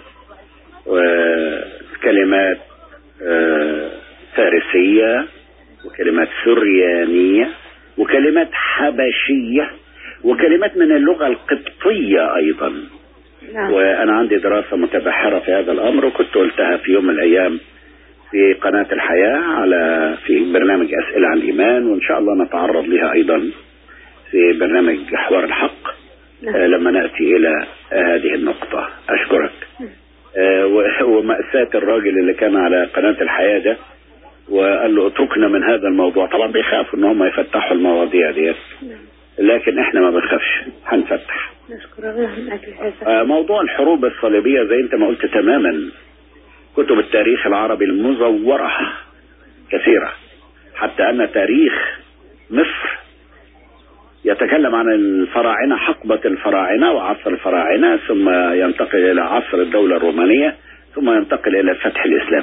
وكلمات آه، فارسية وكلمات سريانية وكلمات حبشية وكلمات من اللغة القبطية أيضا نعم وأنا عندي دراسة متبحرة في هذا الأمر وكنت قلتها في يوم من الأيام في قناة الحياة على في برنامج أسئلة عن الإيمان وإن شاء الله نتعرض لها أيضا في برنامج حوار الحق آه، لما نأتي إلى هذه النقطة أشكرك آه، و- ومأساة الراجل اللي كان على قناة الحياة ده وقال له اتركنا من هذا الموضوع طبعا بيخافوا ان هم يفتحوا المواضيع ديت لكن احنا ما بنخافش هنفتح نشكر الله من أجل هذا آه، موضوع الحروب الصليبية زي انت ما قلت تماما كتب التاريخ العربي المزورة كثيرة حتى ان تاريخ مصر يتكلم عن الفراعنة حقبة الفراعنة وعصر الفراعنة ثم ينتقل إلى عصر الدولة الرومانية ثم ينتقل إلى الفتح الإسلامي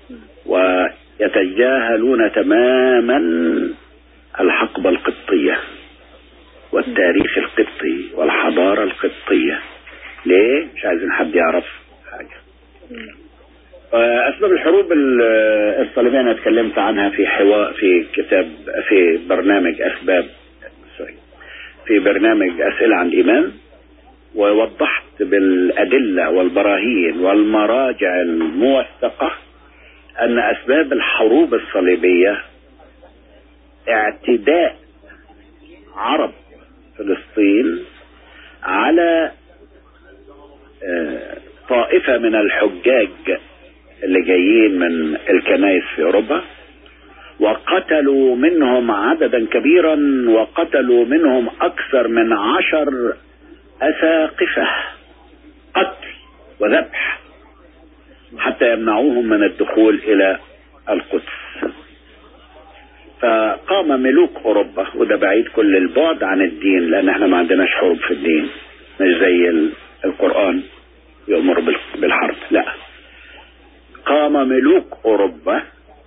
ويتجاهلون تماما الحقبة القبطية والتاريخ القبطي والحضارة القبطية ليه؟ مش عايزين حد يعرف حاجة آه، أسباب الحروب ال- الصليبية أنا اتكلمت عنها في حوار في كتاب في برنامج أسباب سوري برنامج أسئلة عن الإيمان ووضحت بالأدلة والبراهين والمراجع الموثقة أن أسباب الحروب الصليبية اعتداء عرب فلسطين على آه، طائفة من الحجاج اللي جايين من الكنائس في أوروبا وقتلوا منهم عددا كبيرا وقتلوا منهم أكثر من عشر أساقفة قتل وذبح حتى يمنعوهم من الدخول إلى القدس فقام ملوك أوروبا وده بعيد كل البعد عن الدين لأن احنا ما عندناش حروب في الدين مش زي ال- القرآن يؤمر بال- بالحرب لا قام ملوك أوروبا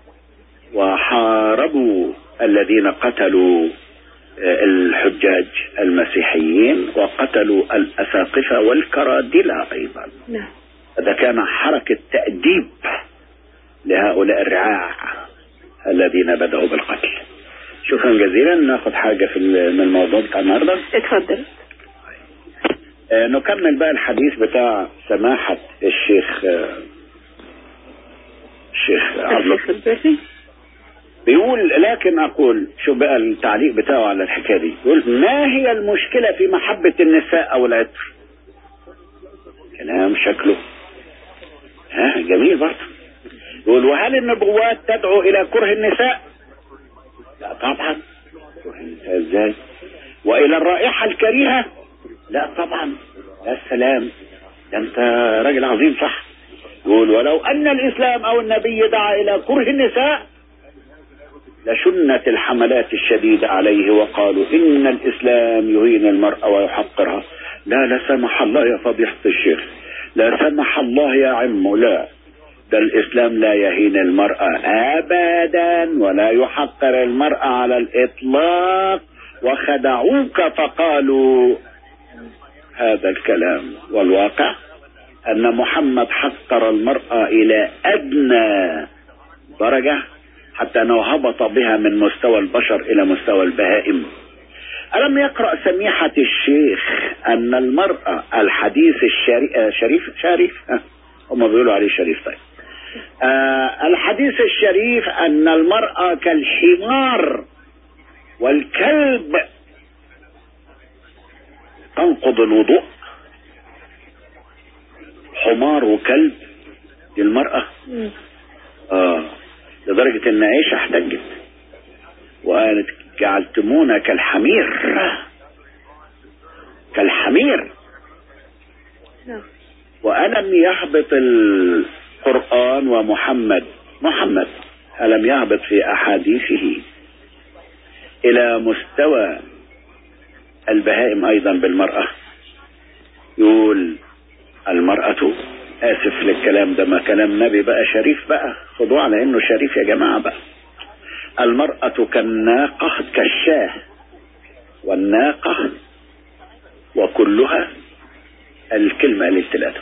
وحاربوا الذين قتلوا آه، الحجاج المسيحيين وقتلوا الأساقفة والكرادلة أيضا نعم هذا كان حركة تأديب لهؤلاء الرعاع الذين بدأوا بالقتل شكرا جزيلا ناخد حاجة في ال- من الموضوع بتاع النهارده اتفضل آه، نكمل بقى الحديث بتاع سماحة الشيخ آه، الشيخ عبد الشيخ البري بيقول لكن اقول شو بقى التعليق بتاعه على الحكايه دي يقول ما هي المشكله في محبه النساء او العطر كلام شكله ها جميل برضه يقول وهل النبوات تدعو الى كره النساء لا طبعا كره النساء ازاي والى الرائحه الكريهه لا طبعا يا سلام ده انت راجل عظيم صح يقول ولو ان الاسلام او النبي دعا الى كره النساء لشنت الحملات الشديدة عليه وقالوا إن الإسلام يهين المرأة ويحقرها لا لا سمح الله يا فضيحة الشيخ لا سمح الله يا عم لا ده الإسلام لا يهين المرأة أبدا ولا يحقر المرأة على الإطلاق وخدعوك فقالوا هذا الكلام والواقع أن محمد حقر المرأة إلى أدنى درجة حتى أنه هبط بها من مستوى البشر إلى مستوى البهائم ألم يقرأ سميحة الشيخ أن المرأة الحديث الشريف شريف شريف ها، هم بيقولوا عليه شريف طيب آه الحديث الشريف أن المرأة كالحمار والكلب تنقض الوضوء حمار وكلب دي المرأة آه لدرجة ان عائشة احتجت وقالت جعلتمونا كالحمير كالحمير نعم وألم يهبط القرآن ومحمد محمد ألم يهبط في أحاديثه إلى مستوى البهائم أيضا بالمرأة يقول المرأة آسف للكلام ده ما كلام نبي بقى شريف بقى خدوه على إنه شريف يا جماعة بقى المرأة كالناقة كالشاه والناقة وكلها الكلمة الثلاثة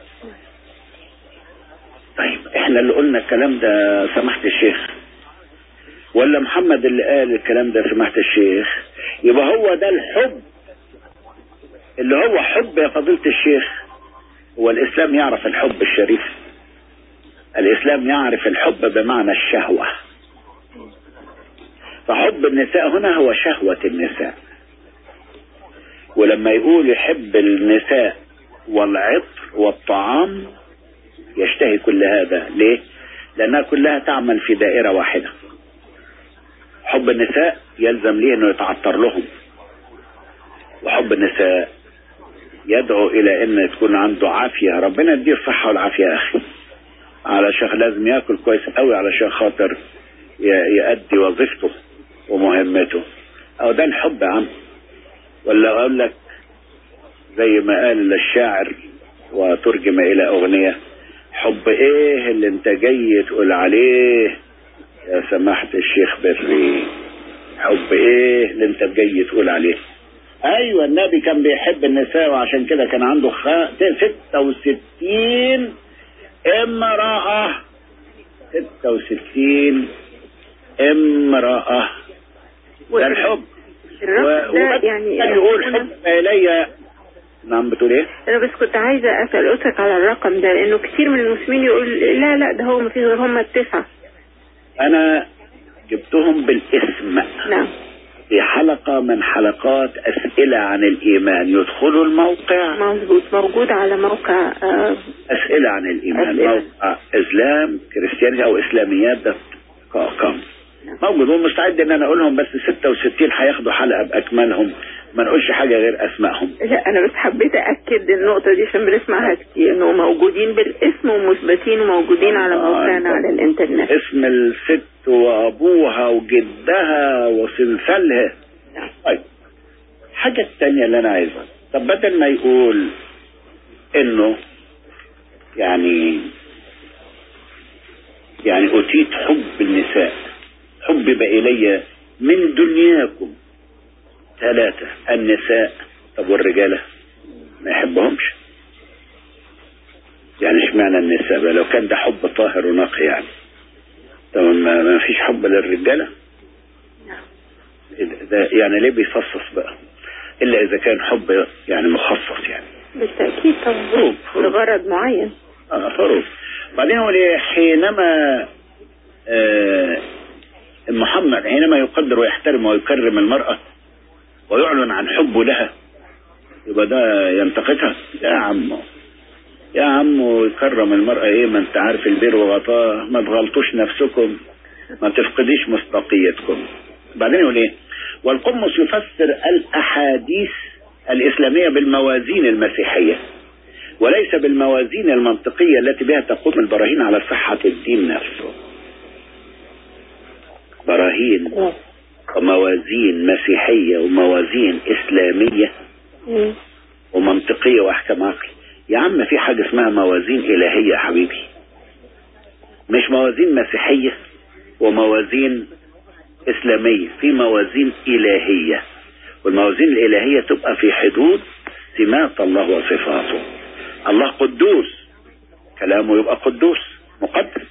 طيب احنا اللي قلنا الكلام ده سمحت الشيخ ولا محمد اللي قال الكلام ده سمحت الشيخ يبقى هو ده الحب اللي هو حب يا فضيلة الشيخ هو الإسلام يعرف الحب الشريف الإسلام يعرف الحب بمعنى الشهوة فحب النساء هنا هو شهوة النساء ولما يقول يحب النساء والعطر والطعام يشتهي كل هذا ليه لأنها كلها تعمل في دائرة واحدة حب النساء يلزم ليه انه يتعطر لهم وحب النساء يدعو الى ان تكون عنده عافية ربنا يديه الصحة والعافية يا اخي علشان لازم ياكل كويس قوي علشان خاطر ي- يأدي وظيفته ومهمته او ده الحب يا عم ولا اقول لك زي ما قال الشاعر وترجم الى اغنية حب ايه اللي انت جاي تقول عليه يا سماحة الشيخ بري حب ايه اللي انت جاي تقول عليه ايوه النبي كان بيحب النساء وعشان كده كان عنده خ... 66 امرأة 66 امرأة ده الحب الرقم ده وبس يعني كان يقول أنا- حب الي نعم بتقول ايه؟ انا بس كنت عايزة اسأل قلتك على الرقم ده لانه كتير من المسلمين يقول لا لا ده هو ما فيش غير هم التسعة انا جبتهم بالاسم نعم في حلقة من حلقات اسئلة عن الايمان يدخلوا الموقع مظبوط موجود على موقع آه اسئلة عن الايمان أسئلة. موقع اسلام كريستيانيتي او اسلاميات دوت كوم موجود ومستعد ان انا اقولهم بس 66 هياخدوا حلقة باكملهم ما نقولش حاجة غير اسمائهم لا انا بس حبيت ااكد النقطة دي عشان بنسمعها كتير انه موجودين بالاسم ومثبتين وموجودين على موقعنا على الانترنت اسم الست وابوها وجدها وسلسلها طيب حاجة التانية اللي انا عايزها طب بدل ما يقول انه يعني يعني اتيت حب النساء حبب الي من دنياكم ثلاثة النساء طب والرجالة ما يحبهمش يعني اشمعنى النساء بقى لو كان ده حب طاهر ونقي يعني طب ما ما فيش حب للرجالة ده- ده يعني ليه بيفصص بقى الا اذا كان حب يعني مخصص يعني بالتأكيد طبعا فروض فروض لغرض معين اه فروض بعدين هو ليه حينما آه محمد حينما يقدر ويحترم ويكرم المرأة ويعلن عن حبه لها يبقى ده ينتقدها يا عم يا عم يكرم المرأة ايه ما انت عارف البير وغطاه ما تغلطوش نفسكم ما تفقديش مصداقيتكم بعدين يقول ايه والقمص يفسر الاحاديث الاسلامية بالموازين المسيحية وليس بالموازين المنطقية التي بها تقوم البراهين على صحة الدين نفسه براهين وموازين مسيحية وموازين إسلامية ومنطقية وأحكام عقل يا عم في حاجة اسمها موازين إلهية يا حبيبي مش موازين مسيحية وموازين إسلامية في موازين إلهية والموازين الإلهية تبقى في حدود سمات الله وصفاته الله قدوس كلامه يبقى قدوس مقدس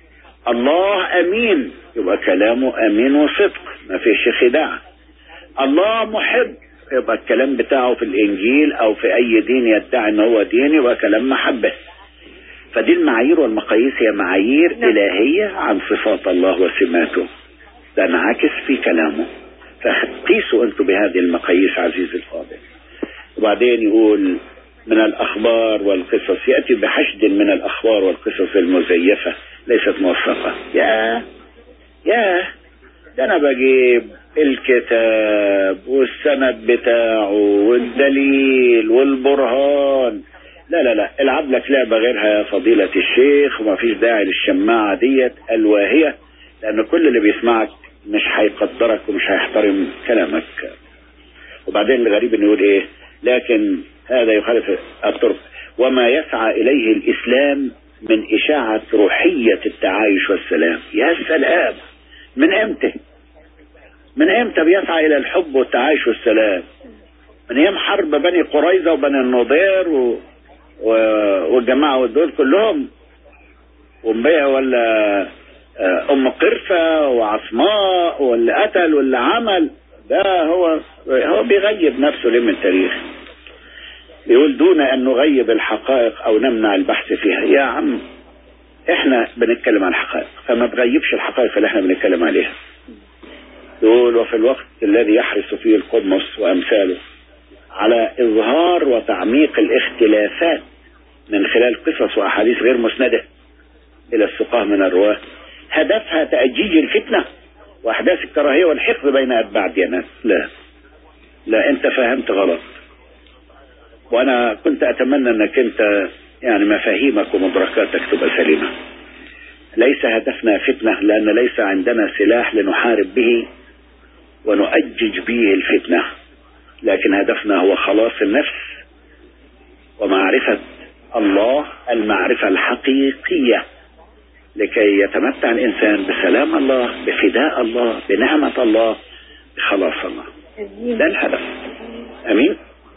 الله أمين يبقى كلامه أمين وصدق ما فيش خداع الله محب يبقى الكلام بتاعه في الإنجيل أو في أي دين يدعي أن هو دين يبقى كلام محبة فدي المعايير والمقاييس هي معايير نعم. إلهية عن صفات الله وسماته تنعكس في كلامه فقيسوا أنتم بهذه المقاييس عزيزي الفاضل وبعدين يقول من الأخبار والقصص يأتي بحشد من الأخبار والقصص المزيفة ليست موثقة يا يا ده أنا بجيب الكتاب والسند بتاعه والدليل والبرهان لا لا لا العب لك لعبة غيرها يا فضيلة الشيخ وما فيش داعي للشماعة ديت الواهية لأن كل اللي بيسمعك مش هيقدرك ومش هيحترم كلامك وبعدين الغريب انه يقول ايه لكن هذا يخالف الطرق وما يسعى اليه الاسلام من اشاعة روحية التعايش والسلام يا سلام من امتى من امتى بيسعى الى الحب والتعايش والسلام من ايام حرب بني قريظة وبني النضير و... و... والجماعة دول كلهم ومبيع ولا آه، ام قرفة وعصماء واللي قتل واللي عمل ده هو هو بيغيب نفسه ليه من التاريخ بيقول دون ان نغيب الحقائق او نمنع البحث فيها يا عم احنا بنتكلم عن الحقائق فما تغيبش الحقائق اللي احنا بنتكلم عليها يقول وفي الوقت الذي يحرص فيه القمص وامثاله على اظهار وتعميق الاختلافات من خلال قصص واحاديث غير مسنده الى السقاه من الرواه هدفها تأجيج الفتنة واحداث الكراهية والحقد بين اتباع الديانات لا لا انت فهمت غلط وانا كنت اتمنى انك انت يعني مفاهيمك ومدركاتك تبقى سليمة ليس هدفنا فتنة لان ليس عندنا سلاح لنحارب به ونؤجج به الفتنة لكن هدفنا هو خلاص النفس ومعرفة الله المعرفة الحقيقية لكي يتمتع الإنسان بسلام الله بفداء الله بنعمة الله بخلاص الله ده الهدف أمين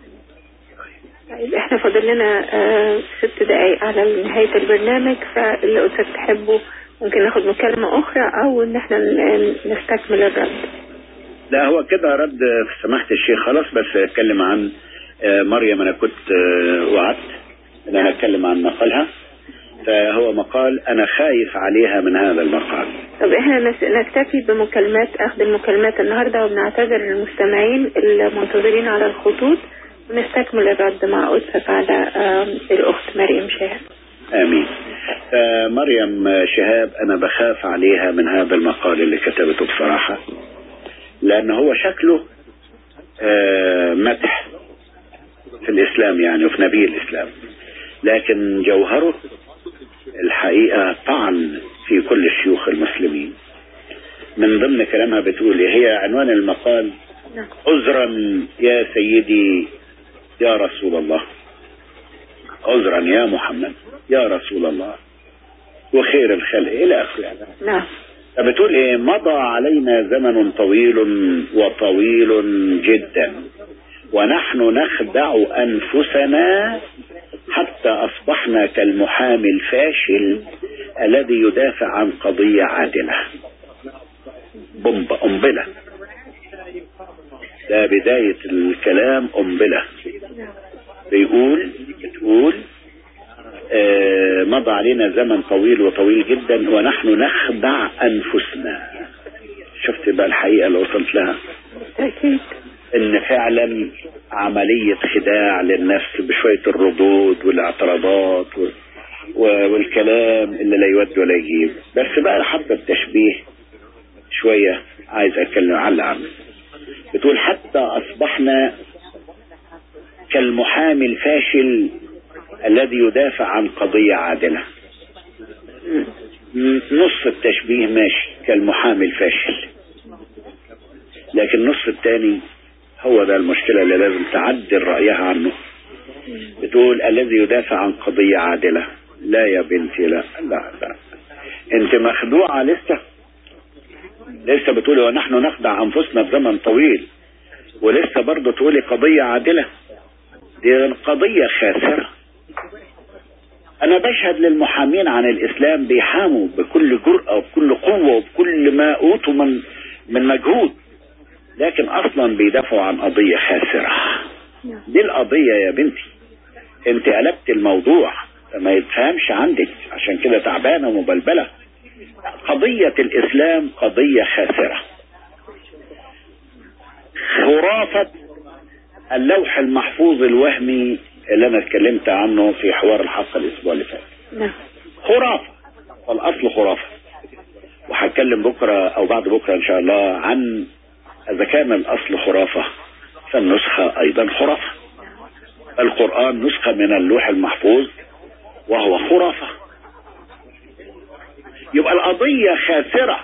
طيب احنا فاضل لنا آه ست دقايق على نهاية البرنامج فاللي قلتك تحبه ممكن ناخد مكالمة أخرى أو إن احنا ن- نستكمل الرد لا هو كده رد في سماحة الشيخ خلاص بس اتكلم عن آه، مريم انا كنت آه، وعدت ان انا اتكلم عن مقالها فهو مقال انا خايف عليها من هذا المقال طب احنا نس- نكتفي بمكالمات اخذ المكالمات النهارده وبنعتذر للمستمعين المنتظرين على الخطوط ونستكمل الرد مع أسف على آم، الأخت مريم شاهد امين آه، مريم شهاب انا بخاف عليها من هذا المقال اللي كتبته بصراحة لان هو شكله آه، مدح في الاسلام يعني وفي نبي الاسلام لكن جوهره الحقيقة طعن في كل شيوخ المسلمين من ضمن كلامها بتقول هي عنوان المقال عذرا يا سيدي يا رسول الله عذرا يا محمد يا رسول الله وخير الخلق الى اخره يعني. نعم فبتقول ايه مضى علينا زمن طويل وطويل جدا ونحن نخدع انفسنا حتى اصبحنا كالمحامي الفاشل الذي يدافع عن قضية عادلة بومبا قنبلة ده بداية الكلام قنبلة بيقول بتقول آه، مضى علينا زمن طويل وطويل جدا ونحن نخدع انفسنا شفت بقى الحقيقة اللي وصلت لها أكيد ان فعلا عملية خداع للنفس بشوية الردود والاعتراضات و... و... والكلام اللي لا يود ولا يجيب بس بقى حتى التشبيه شوية عايز اتكلم على عنه بتقول حتى اصبحنا كالمحامي الفاشل الذي يدافع عن قضية عادلة م- نص التشبيه ماشي كالمحامي الفاشل لكن النص الثاني هو ده المشكلة اللي لازم تعدل رأيها عنه بتقول الذي يدافع عن قضية عادلة لا يا بنتي لا لا لا انت مخدوعة لسه لسه بتقولي ونحن نخدع انفسنا في زمن طويل ولسه برضه تقولي قضية عادلة دي قضية خاسرة انا بشهد للمحامين عن الاسلام بيحاموا بكل جرأة وبكل قوة وبكل ما اوتوا من من مجهود لكن اصلا بيدافعوا عن قضية خاسرة دي القضية يا بنتي انت قلبت الموضوع ما يتفهمش عندك عشان كده تعبانة ومبلبلة قضية الاسلام قضية خاسرة خرافة اللوح المحفوظ الوهمي اللي انا اتكلمت عنه في حوار الحلقة الاسبوع اللي فات نعم خرافة والاصل خرافة وهتكلم بكرة او بعد بكرة ان شاء الله عن اذا كان الاصل خرافة فالنسخة ايضا خرافة القرآن نسخة من اللوح المحفوظ وهو خرافة يبقى القضية خاسرة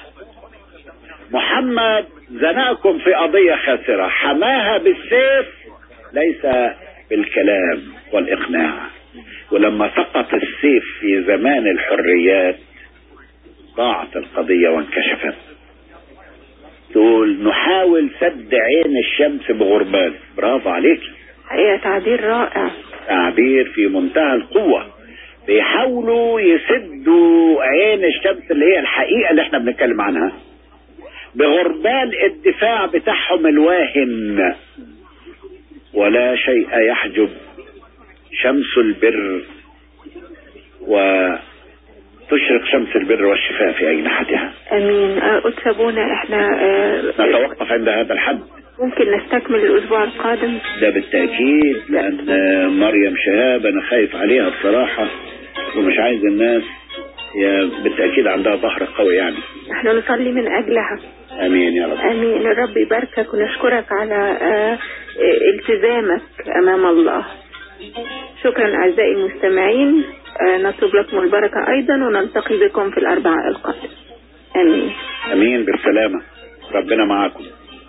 محمد زناكم في قضية خاسرة حماها بالسيف ليس بالكلام والإقناع ولما سقط السيف في زمان الحريات ضاعت القضية وانكشفت تقول نحاول سد عين الشمس بغربال برافو عليك حقيقة تعبير رائع تعبير في منتهى القوة بيحاولوا يسدوا عين الشمس اللي هي الحقيقة اللي احنا بنتكلم عنها بغربال الدفاع بتاعهم الواهن ولا شيء يحجب شمس البر وتشرق شمس البر والشفاء في أجنحتها امين آه، اتسابونا احنا آه، نتوقف عند هذا الحد ممكن نستكمل الاسبوع القادم ده بالتأكيد لأن مريم شهاب أنا خايف عليها بصراحة ومش عايز الناس هي بالتأكيد عندها ظهر قوي يعني نحن نصلي من اجلها آمين يا رب امين الرب يباركك ونشكرك على آه، آه، التزامك امام الله شكرا اعزائي المستمعين آه، نطلب لكم البركة ايضا ونلتقي بكم في الاربعاء القادم امين أمين بالسلامة ربنا معاكم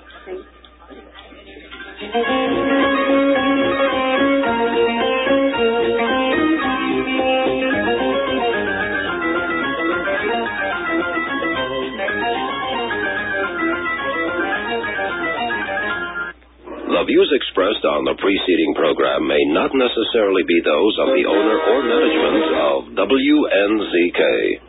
The views expressed on the preceding program may not necessarily be those of the owner or management of WNZK.